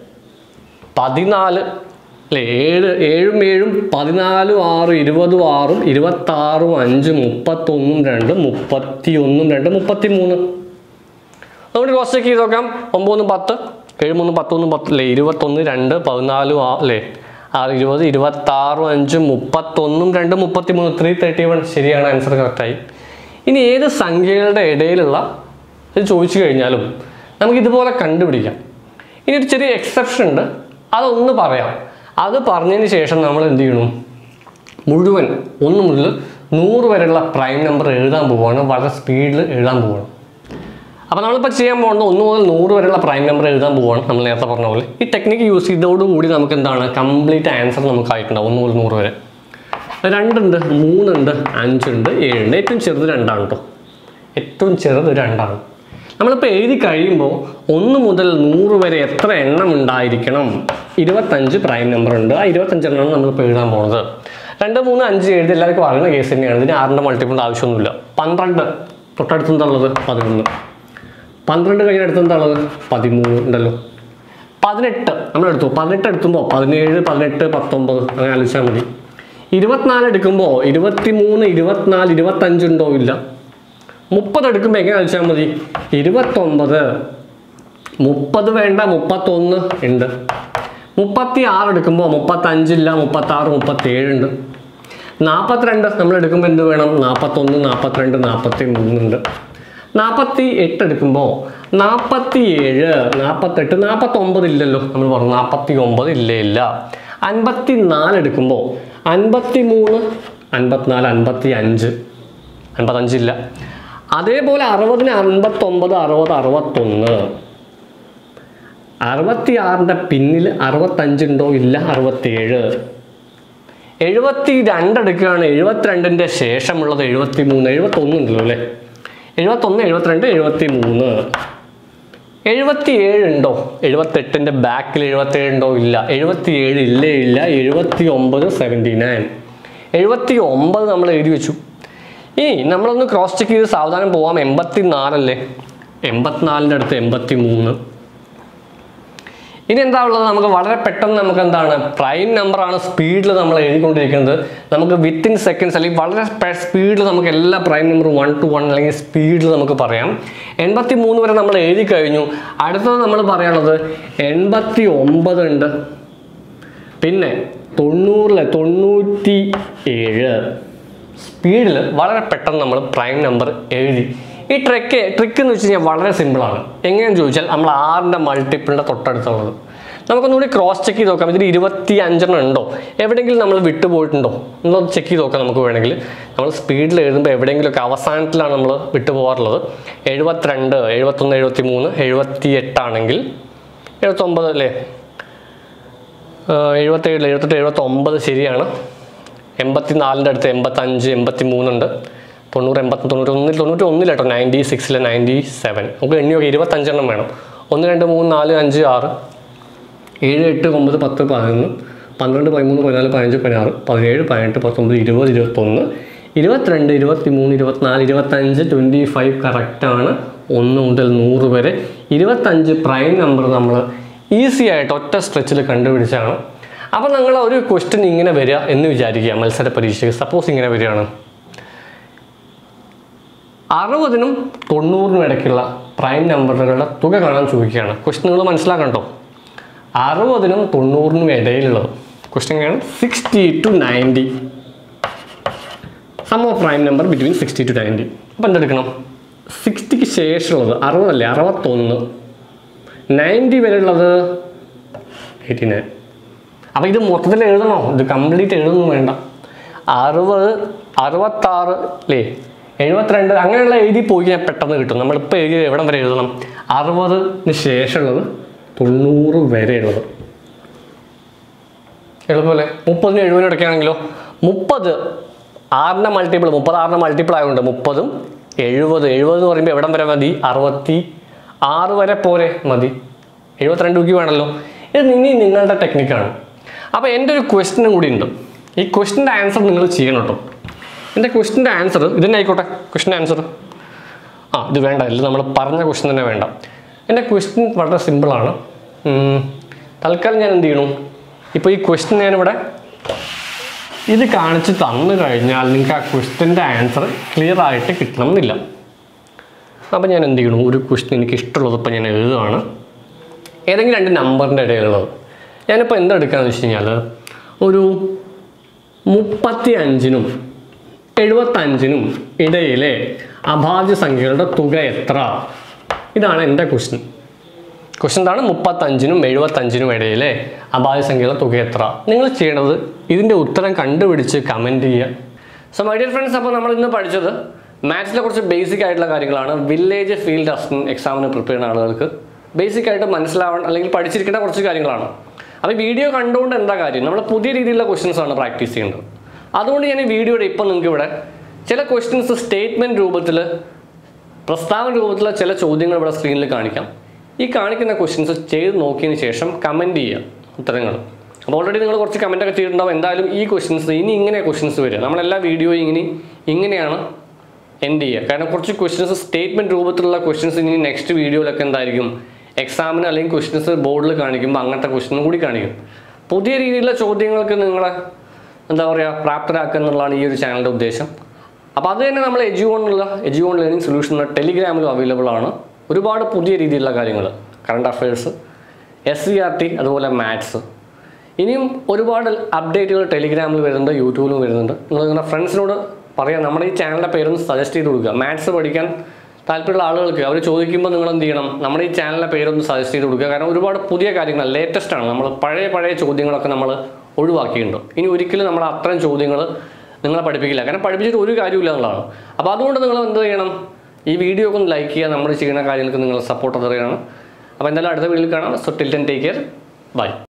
പതിനാല് അല്ലേ ഏഴ് ഏഴും ഏഴും പതിനാലും ആറും ഇരുപതും ആറും ഇരുപത്താറും അഞ്ച് മുപ്പത്തൊന്നും രണ്ട് മുപ്പത്തി ഒന്നും രണ്ട് മുപ്പത്തി മൂന്ന് നമുക്ക് ക്രോസ് ചെക്ക് ചെയ്ത് നോക്കാം ഒമ്പതൊന്നും പത്ത് ഏഴ് മൂന്ന് പത്തൊന്നും പത്ത് അല്ലേ ഇരുപത്തൊന്ന് രണ്ട് പതിനാലും ആ അല്ലേ ആറ് ഇരുപത് ഇരുപത്താറും അഞ്ചും മുപ്പത്തൊന്നും രണ്ട് മുപ്പത്തി മൂന്ന് ത്രീ തേർട്ടി വൺ ശരിയാണ് ആൻസർ കറക്റ്റായി ഇനി ഏത് സംഖ്യകളുടെ ഇടയിലുള്ള ഇത് ചോദിച്ചു കഴിഞ്ഞാലും നമുക്ക് ഇതുപോലെ കണ്ടുപിടിക്കാം ഇനി ഒരു ചെറിയ എക്സെപ്ഷൻ ഉണ്ട് അതൊന്ന് പറയാം അത് പറഞ്ഞതിന് ശേഷം നമ്മൾ എന്ത് ചെയ്യണം മുഴുവൻ ഒന്ന് മുതൽ നൂറ് വരെയുള്ള പ്രൈം നമ്പർ എഴുതാൻ പോവുകയാണ് വളരെ സ്പീഡിൽ എഴുതാൻ പോവുകയാണ് അപ്പോൾ നമ്മളിപ്പോൾ ചെയ്യാൻ പോകുന്നത് ഒന്ന് മുതൽ നൂറ് വരെയുള്ള പ്രൈം നമ്പർ എഴുതാൻ പോവുകയാണ് നമ്മൾ നേരത്തെ പറഞ്ഞ പോലെ ഈ ടെക്നിക്ക് യൂസ് ചെയ്തതോടുകൂടി നമുക്ക് എന്താണ് കംപ്ലീറ്റ് ആൻസർ നമുക്കായിട്ടുണ്ടാവും ഒന്ന് മുതൽ നൂറ് വരെ രണ്ടുണ്ട് മൂന്നുണ്ട് അഞ്ചുണ്ട് ഏഴുണ്ട് ഏറ്റവും ചെറുത് രണ്ടാണ് കേട്ടോ ഏറ്റവും ചെറുത് രണ്ടാണ് നമ്മളിപ്പോൾ എഴുതി കഴിയുമ്പോൾ ഒന്ന് മുതൽ നൂറ് വരെ എത്ര എണ്ണം ഉണ്ടായിരിക്കണം ഇരുപത്തഞ്ച് പ്രൈം നമ്പർ ഉണ്ട് ആ ഇരുപത്തഞ്ചെണ്ണമാണ് നമ്മളിപ്പോൾ എഴുതാൻ പോകുന്നത് രണ്ട് മൂന്ന് അഞ്ച് എഴുതി എല്ലാവർക്കും അറിയുന്ന കേസ് തന്നെയാണ് ഇതിന് ആറിൻ്റെ മൾട്ടിപ്പിൾ ആവശ്യമൊന്നുമില്ല പന്ത്രണ്ട് തൊട്ടടുത്ത് എന്താ ഉള്ളത് പതിനൊന്ന് പന്ത്രണ്ട് കഴിഞ്ഞ അടുത്ത് എന്താ ഉള്ളത് പതിമൂന്ന് ഉണ്ടല്ലോ പതിനെട്ട് നമ്മൾ എടുത്തു പതിനെട്ട് എടുക്കുമ്പോൾ പതിനേഴ് പതിനെട്ട് പത്തൊമ്പത് അങ്ങനെ ആലോചിച്ചാൽ മതി ഇരുപത്തിനാല് എടുക്കുമ്പോൾ ഇരുപത്തി മൂന്ന് ഇരുപത്തിനാല് ഇരുപത്തഞ്ചുണ്ടോ ഇല്ല മുപ്പത് എടുക്കുമ്പോൾ എങ്ങനെ ആലോചിച്ചാൽ മതി ഇരുപത്തൊമ്പത് മുപ്പത് വേണ്ട മുപ്പത്തൊന്ന് ഉണ്ട് മുപ്പത്തി ആറ് എടുക്കുമ്പോൾ മുപ്പത്തഞ്ചില്ല മുപ്പത്താറ് മുപ്പത്തേഴുണ്ട് നാൽപ്പത്തിരണ്ട് നമ്മൾ എടുക്കുമ്പോൾ എന്ത് വേണം നാൽപ്പത്തൊന്ന് നാൽപ്പത്തിരണ്ട് നാൽപ്പത്തി മൂന്നുണ്ട് നാൽപ്പത്തി എട്ട് എടുക്കുമ്പോൾ നാൽപ്പത്തി ഏഴ് നാൽപ്പത്തെട്ട് നാൽപ്പത്തൊമ്പത് ഇല്ലല്ലോ നമ്മൾ പറഞ്ഞു നാൽപ്പത്തി ഒമ്പത് ഇല്ലേ ഇല്ല അൻപത്തി നാല് എടുക്കുമ്പോൾ അൻപത്തി മൂന്ന് അൻപത്തിനാല് അൻപത്തി അഞ്ച് അൻപത്തഞ്ചില്ല അതേപോലെ അറുപതിന് അൻപത്തൊമ്പത് അറുപത് അറുപത്തൊന്ന് അറുപത്തി ആറിൻ്റെ പിന്നിൽ അറുപത്തഞ്ചുണ്ടോ ഇല്ല അറുപത്തേഴ് എഴുപത്തി രണ്ട് എടുക്കുകയാണ് എഴുപത്തിരണ്ടിൻ്റെ ശേഷമുള്ളത് എഴുപത്തി മൂന്ന് എഴുപത്തൊന്ന് ഉണ്ടല്ലോ അല്ലേ എഴുപത്തൊന്ന് എഴുപത്തിരണ്ട് എഴുപത്തി മൂന്ന് എഴുപത്തി ഏഴ് ഉണ്ടോ എഴുപത്തെട്ടിൻ്റെ ബാക്കിൽ എഴുപത്തേഴ് ഉണ്ടോ ഇല്ല എഴുപത്തി ഏഴ് ഇല്ലേ ഇല്ല എഴുപത്തി ഒമ്പത് സെവൻറ്റി നയൻ എഴുപത്തി ഒമ്പത് നമ്മൾ എഴുതി വെച്ചു ഇനി നമ്മളൊന്ന് ക്രോസ് ചെക്ക് ചെയ്ത് സാവധാനം പോവാം എൺപത്തി നാലല്ലേ എൺപത്തിനാലിൻ്റെ അടുത്ത് എൺപത്തി മൂന്ന് ഇനി എന്താ ഉള്ളത് നമുക്ക് വളരെ പെട്ടെന്ന് നമുക്ക് എന്താണ് പ്രൈം നമ്പറാണ് സ്പീഡിൽ നമ്മൾ എഴുതിക്കൊണ്ടിരിക്കുന്നത് നമുക്ക് വിത്തിൻ സെക്കൻഡ്സ് അല്ലെങ്കിൽ വളരെ സ്പീഡിൽ നമുക്ക് എല്ലാ പ്രൈം നമ്പറും വൺ ടു വൺ അല്ലെങ്കിൽ സ്പീഡിൽ നമുക്ക് പറയാം എൺപത്തി മൂന്ന് വരെ നമ്മൾ എഴുതി കഴിഞ്ഞു അടുത്തത് നമ്മൾ പറയാനുള്ളത് എൺപത്തി ഒമ്പത് ഉണ്ട് പിന്നെ തൊണ്ണൂറിലെ തൊണ്ണൂറ്റി ഏഴ് സ്പീഡിൽ വളരെ പെട്ടെന്ന് നമ്മൾ പ്രൈം നമ്പർ എഴുതി ഈ ട്രിക്ക് ട്രിക്ക് എന്ന് വെച്ച് കഴിഞ്ഞാൽ വളരെ സിമ്പിളാണ് എങ്ങനെയാണെന്ന് ചോദിച്ചാൽ നമ്മൾ ആറിൻ്റെ മൾട്ടിപ്പിളിൻ്റെ തൊട്ടടുത്തുള്ളത് നമുക്കൊന്നുകൂടി ക്രോസ് ചെക്ക് ചെയ്ത് നോക്കാം ഇതിൽ ഇരുപത്തി അഞ്ചെണ്ണം ഉണ്ടോ എവിടെയെങ്കിലും നമ്മൾ വിട്ടുപോയിട്ടുണ്ടോ എന്നൊന്ന് ചെക്ക് ചെയ്ത് നോക്കാം നമുക്ക് വേണമെങ്കിൽ നമ്മൾ സ്പീഡിൽ എഴുതുമ്പോൾ എവിടെയെങ്കിലുമൊക്കെ അവസാനത്തിലാണ് നമ്മൾ വിട്ടുപോകാറുള്ളത് എഴുപത്തിരണ്ട് എഴുപത്തൊന്ന് എഴുപത്തി മൂന്ന് എഴുപത്തി എട്ടാണെങ്കിൽ എഴുപത്തൊമ്പത് അല്ലേ എഴുപത്തേഴ് എഴുപത്തെട്ട് എഴുപത്തൊമ്പത് ശരിയാണ് എൺപത്തി നാലിൻ്റെ അടുത്ത് എൺപത്തഞ്ച് എൺപത്തി മൂന്നുണ്ട് തൊണ്ണൂറ് എൺപത്തി തൊണ്ണൂറ്റി ഒന്നിൽ തൊണ്ണൂറ്റി ഒന്നിൽ കേട്ടോ നയൻറ്റി സിക്സിൽ നയൻറ്റി സെവൻ നമുക്ക് എണ്ണി നോക്കി ഇരുപത്തഞ്ചെണ്ണം വേണം ഒന്ന് രണ്ട് മൂന്ന് നാല് അഞ്ച് ആറ് ഏഴ് എട്ട് ഒമ്പത് പത്ത് പതിനൊന്ന് പന്ത്രണ്ട് പതിമൂന്ന് പതിനാല് പതിനഞ്ച് പതിനാറ് പതിനേഴ് പതിനെട്ട് പത്തൊമ്പത് ഇരുപത് ഇരുപത്തൊന്ന് ഇരുപത്തിരണ്ട് ഇരുപത്തി മൂന്ന് ഇരുപത്തിനാല് ഇരുപത്തഞ്ച് ട്വൻറ്റി ഫൈവ് കറക്റ്റാണ് ഒന്ന് മുതൽ നൂറ് വരെ ഇരുപത്തഞ്ച് പ്രൈം നമ്പർ നമ്മൾ ഈസി ആയിട്ട് ഒറ്റ സ്ട്രെച്ചിൽ കണ്ടുപിടിച്ചാണ് അപ്പോൾ നിങ്ങൾ ഒരു ക്വസ്റ്റ്യൻ ഇങ്ങനെ വരിക എന്ന് വിചാരിക്കുക മത്സര പരീക്ഷയ്ക്ക് സപ്പോസ് ഇങ്ങനെ വരികയാണ് അറുപതിനും തൊണ്ണൂറിനും ഇടയ്ക്കുള്ള പ്രൈം നമ്പറുകളുടെ തുക കാണാൻ ചോദിക്കുകയാണ് ക്വസ്റ്റ്യൻ നിങ്ങൾ മനസ്സിലാക്കണം കേട്ടോ അറുപതിനും തൊണ്ണൂറിനും ഇടയിലുള്ളത് ക്വസ്റ്റ്യൻ ആണ് sixty to ninety sum of prime number between sixty to ninety അപ്പോൾ എന്തെടുക്കണം സിക്സ്റ്റിക്ക് ശേഷമുള്ളത് അറുപതല്ലേ അറുപത്തൊന്ന് നയൻറ്റി വരെയുള്ളത് എയ്റ്റി നയൻ അപ്പോൾ ഇത് മൊത്തത്തിൽ എഴുതണോ ഇത് കംപ്ലീറ്റ് എഴുതൊന്നും വേണ്ട അറുപത് അറുപത്താറ് അല്ലേ എഴുപത്തിരണ്ട് അങ്ങനെയുള്ള എഴുതി പോയി കഴിഞ്ഞാൽ പെട്ടെന്ന് കിട്ടും നമ്മളിപ്പോൾ എഴുതി എവിടം വരെ എഴുതണം അറുപതിന് ശേഷമുള്ളത് തൊണ്ണൂറ് വരെയുള്ളത് എളുപ്പമല്ലേ മുപ്പതിന് എഴുപതിനും ഇടയ്ക്കാണെങ്കിലോ മുപ്പത് ആറിൻ്റെ മൾട്ടിപ്പിൾ മുപ്പത് ആറിൻ്റെ മൾട്ടിപ്പിൾ ആയതുകൊണ്ട് മുപ്പതും എഴുപത് എഴുപത് എന്ന് പറയുമ്പോൾ എവിടം വരെ മതി അറുപത്തി ആറ് വരെ പോരെ മതി എഴുപത്തിരണ്ട് രൂപയ്ക്ക് വേണമല്ലോ ഇത് ഇനി നിങ്ങളുടെ ടെക്നിക്കാണ് അപ്പോൾ എൻ്റെ ഒരു ക്വസ്റ്റ്യനും കൂടി ഉണ്ട് ഈ ക്വസ്റ്റിൻ്റെ ആൻസർ നിങ്ങൾ ചെയ്യണം കേട്ടോ എൻ്റെ ക്വസ്റ്റിൻ്റെ ആൻസർ ഇതന്നെ ആയിക്കോട്ടെ ക്വസ്റ്റിൻ്റെ ആൻസർ ആ ഇത് വേണ്ട ഇത് നമ്മൾ പറഞ്ഞ ക്വസ്റ്റ്യൻ തന്നെ വേണ്ട എൻ്റെ ക്വസ്റ്റ്യൻ വളരെ സിമ്പിളാണ് തൽക്കാലം ഞാൻ എന്ത് ചെയ്യണു ഇപ്പോൾ ഈ ക്വസ്റ്റ്യൻ ഞാനിവിടെ ഇത് കാണിച്ച് തന്നു കഴിഞ്ഞാൽ നിങ്ങൾക്ക് ആ ക്വസ്റ്റ്യൻ്റെ ആൻസർ ക്ലിയർ ആയിട്ട് കിട്ടണം എന്നില്ല അപ്പോൾ ഞാൻ എന്ത് ചെയ്യണു ഒരു ക്വസ്റ്റ്യൻ എനിക്ക് ഇഷ്ടമുള്ളത് ഇപ്പോൾ ഞാൻ എഴുതുകയാണ് ഏതെങ്കിലും രണ്ട് നമ്പറിൻ്റെ ഇടയിലുള്ളത് ഞാനിപ്പോൾ എന്താ എടുക്കാന്ന് വെച്ച് കഴിഞ്ഞാൽ ഒരു മുപ്പത്തി അഞ്ചിനും എഴുപത്തഞ്ചിനും ഇടയിലെ അഭാജ്യ സംഖ്യകളുടെ തുക എത്ര ഇതാണ് എൻ്റെ ക്വസ്റ്റ്യൻ ക്വസ്റ്റ്യൻ എന്താണ് മുപ്പത്തഞ്ചിനും എഴുപത്തഞ്ചിനും ഇടയിലെ അഭാജ്യ സംഖ്യകളുടെ തുക എത്ര നിങ്ങൾ ചെയ്യേണ്ടത് ഇതിൻ്റെ ഉത്തരം കണ്ടുപിടിച്ച് കമൻറ്റ് ചെയ്യുക സോ മൈ ഡിയർ ഫ്രണ്ട്സ് അപ്പോൾ നമ്മൾ ഇന്ന് പഠിച്ചത് മാത്സിലെ കുറച്ച് ബേസിക് ആയിട്ടുള്ള കാര്യങ്ങളാണ് വില്ലേജ് ഫീൽഡ് അസിസ്റ്റന്റ് എക്സാമിന് പ്രിപ്പയർ ചെയ്യുന്ന ആളുകൾക്ക് ബേസിക് ആയിട്ട് മനസ്സിലാവണം അല്ലെങ്കിൽ പഠിച്ചിരിക്കേണ്ട കുറച്ച് കാര്യങ്ങളാണ് അപ്പോൾ ഈ വീഡിയോ കണ്ടുകൊണ്ട് എന്താ കാര്യം നമ്മൾ പുതിയ രീതിയിലുള്ള ക്വസ്റ്റ്യൻസ് ആണ് പ്രാക്ടീസ് ചെയ്യേണ്ടത് അതുകൊണ്ട് ഞാൻ ഈ വീഡിയോയുടെ ഇപ്പം നിങ്ങൾക്ക് ഇവിടെ ചില ക്വസ്റ്റ്യൻസ് സ്റ്റേറ്റ്മെൻറ്റ് രൂപത്തിൽ പ്രസ്താവന രൂപത്തിലുള്ള ചില ചോദ്യങ്ങൾ ഇവിടെ സ്ക്രീനിൽ കാണിക്കാം ഈ കാണിക്കുന്ന ക്വസ്റ്റ്യൻസ് ചെയ്ത് നോക്കിയതിന് ശേഷം കമൻറ്റ് ചെയ്യുക ഉത്തരങ്ങൾ അപ്പോൾ ഓൾറെഡി നിങ്ങൾ കുറച്ച് കമൻ്റ് ഒക്കെ ചെയ്തിട്ടുണ്ടാവും എന്തായാലും ഈ ക്വസ്റ്റ്യൻസ് ഇനി ഇങ്ങനെ ക്വസ്റ്റ്യൻസ് വരിക നമ്മളെല്ലാ വീഡിയോയും ഇങ്ങനെ ഇങ്ങനെയാണ് എൻഡ് ചെയ്യുക കാരണം കുറച്ച് ക്വസ്റ്റ്യൻസ് സ്റ്റേറ്റ്മെൻറ്റ് രൂപത്തിലുള്ള ക്വസ്റ്റ്യൻസ് ഇനി നെക്സ്റ്റ് വീഡിയോയിലൊക്കെ എന്തായിരിക്കും എക്സാമിന് അല്ലെങ്കിൽ ക്വസ്റ്റ്യൻസ് ബോർഡിൽ കാണിക്കുമ്പോൾ അങ്ങനത്തെ ക്വസ്റ്റ്യൻ കൂടി കാണിക്കും പുതിയ രീതിയിലുള്ള ചോദ്യങ്ങൾക്ക് നിങ്ങളെ എന്താ പറയുക പ്രാപ്തരാക്കുക എന്നുള്ളതാണ് ഈ ഒരു ചാനലിൻ്റെ ഉദ്ദേശം അപ്പോൾ അത് തന്നെ നമ്മൾ എജ്യൂണിലുള്ള എജ്യൂൺ ലേണിംഗ് സൊല്യൂഷൻ ടെലിഗ്രാമിലും അവൈലബിൾ ആണ് ഒരുപാട് പുതിയ രീതിയിലുള്ള കാര്യങ്ങൾ current affairs S C R T അതുപോലെ മാത്സ് ഇനിയും ഒരുപാട് അപ്ഡേറ്റുകൾ ടെലിഗ്രാമിൽ വരുന്നുണ്ട് യൂട്യൂബിലും വരുന്നുണ്ട് നിങ്ങൾ നിങ്ങളുടെ ഫ്രണ്ട്സിനോട് പറയാം നമ്മുടെ ഈ ചാനലിൻ്റെ പേരൊന്ന് സജസ്റ്റ് ചെയ്ത് കൊടുക്കുക മാത്സ് പഠിക്കാൻ താല്പര്യമുള്ള ആളുകൾക്ക് അവർ ചോദിക്കുമ്പോൾ നിങ്ങൾ എന്ത് ചെയ്യണം നമ്മുടെ ഈ ചാനലിൻ്റെ പേരൊന്ന് സജസ്റ്റ് ചെയ്ത് കൊടുക്കുക കാരണം ഒരുപാട് പുതിയ കാര്യങ്ങൾ ലേറ്റസ്റ്റ് ആണ് നമ്മൾ പഴയ പഴയ ചോദ്യങ്ങളൊക്കെ നമ്മൾ ഒഴിവാക്കിയിട്ടുണ്ട് ഇനി ഒരിക്കലും നമ്മൾ അത്തരം ചോദ്യങ്ങൾ നിങ്ങളെ പഠിപ്പിക്കില്ല കാരണം പഠിപ്പിച്ചിട്ട് ഒരു കാര്യമില്ല എന്നുള്ളതാണ് അപ്പോൾ അതുകൊണ്ട് നിങ്ങൾ എന്ത് ചെയ്യണം ഈ വീഡിയോ ഒക്കെ ഒന്ന് ലൈക്ക് ചെയ്യുക നമ്മൾ ചെയ്യുന്ന കാര്യങ്ങൾക്ക് നിങ്ങൾ സപ്പോർട്ട് അറിയണം അപ്പോൾ എന്തായാലും അടുത്ത വീഡിയോയിൽ കാണാം so till then take care by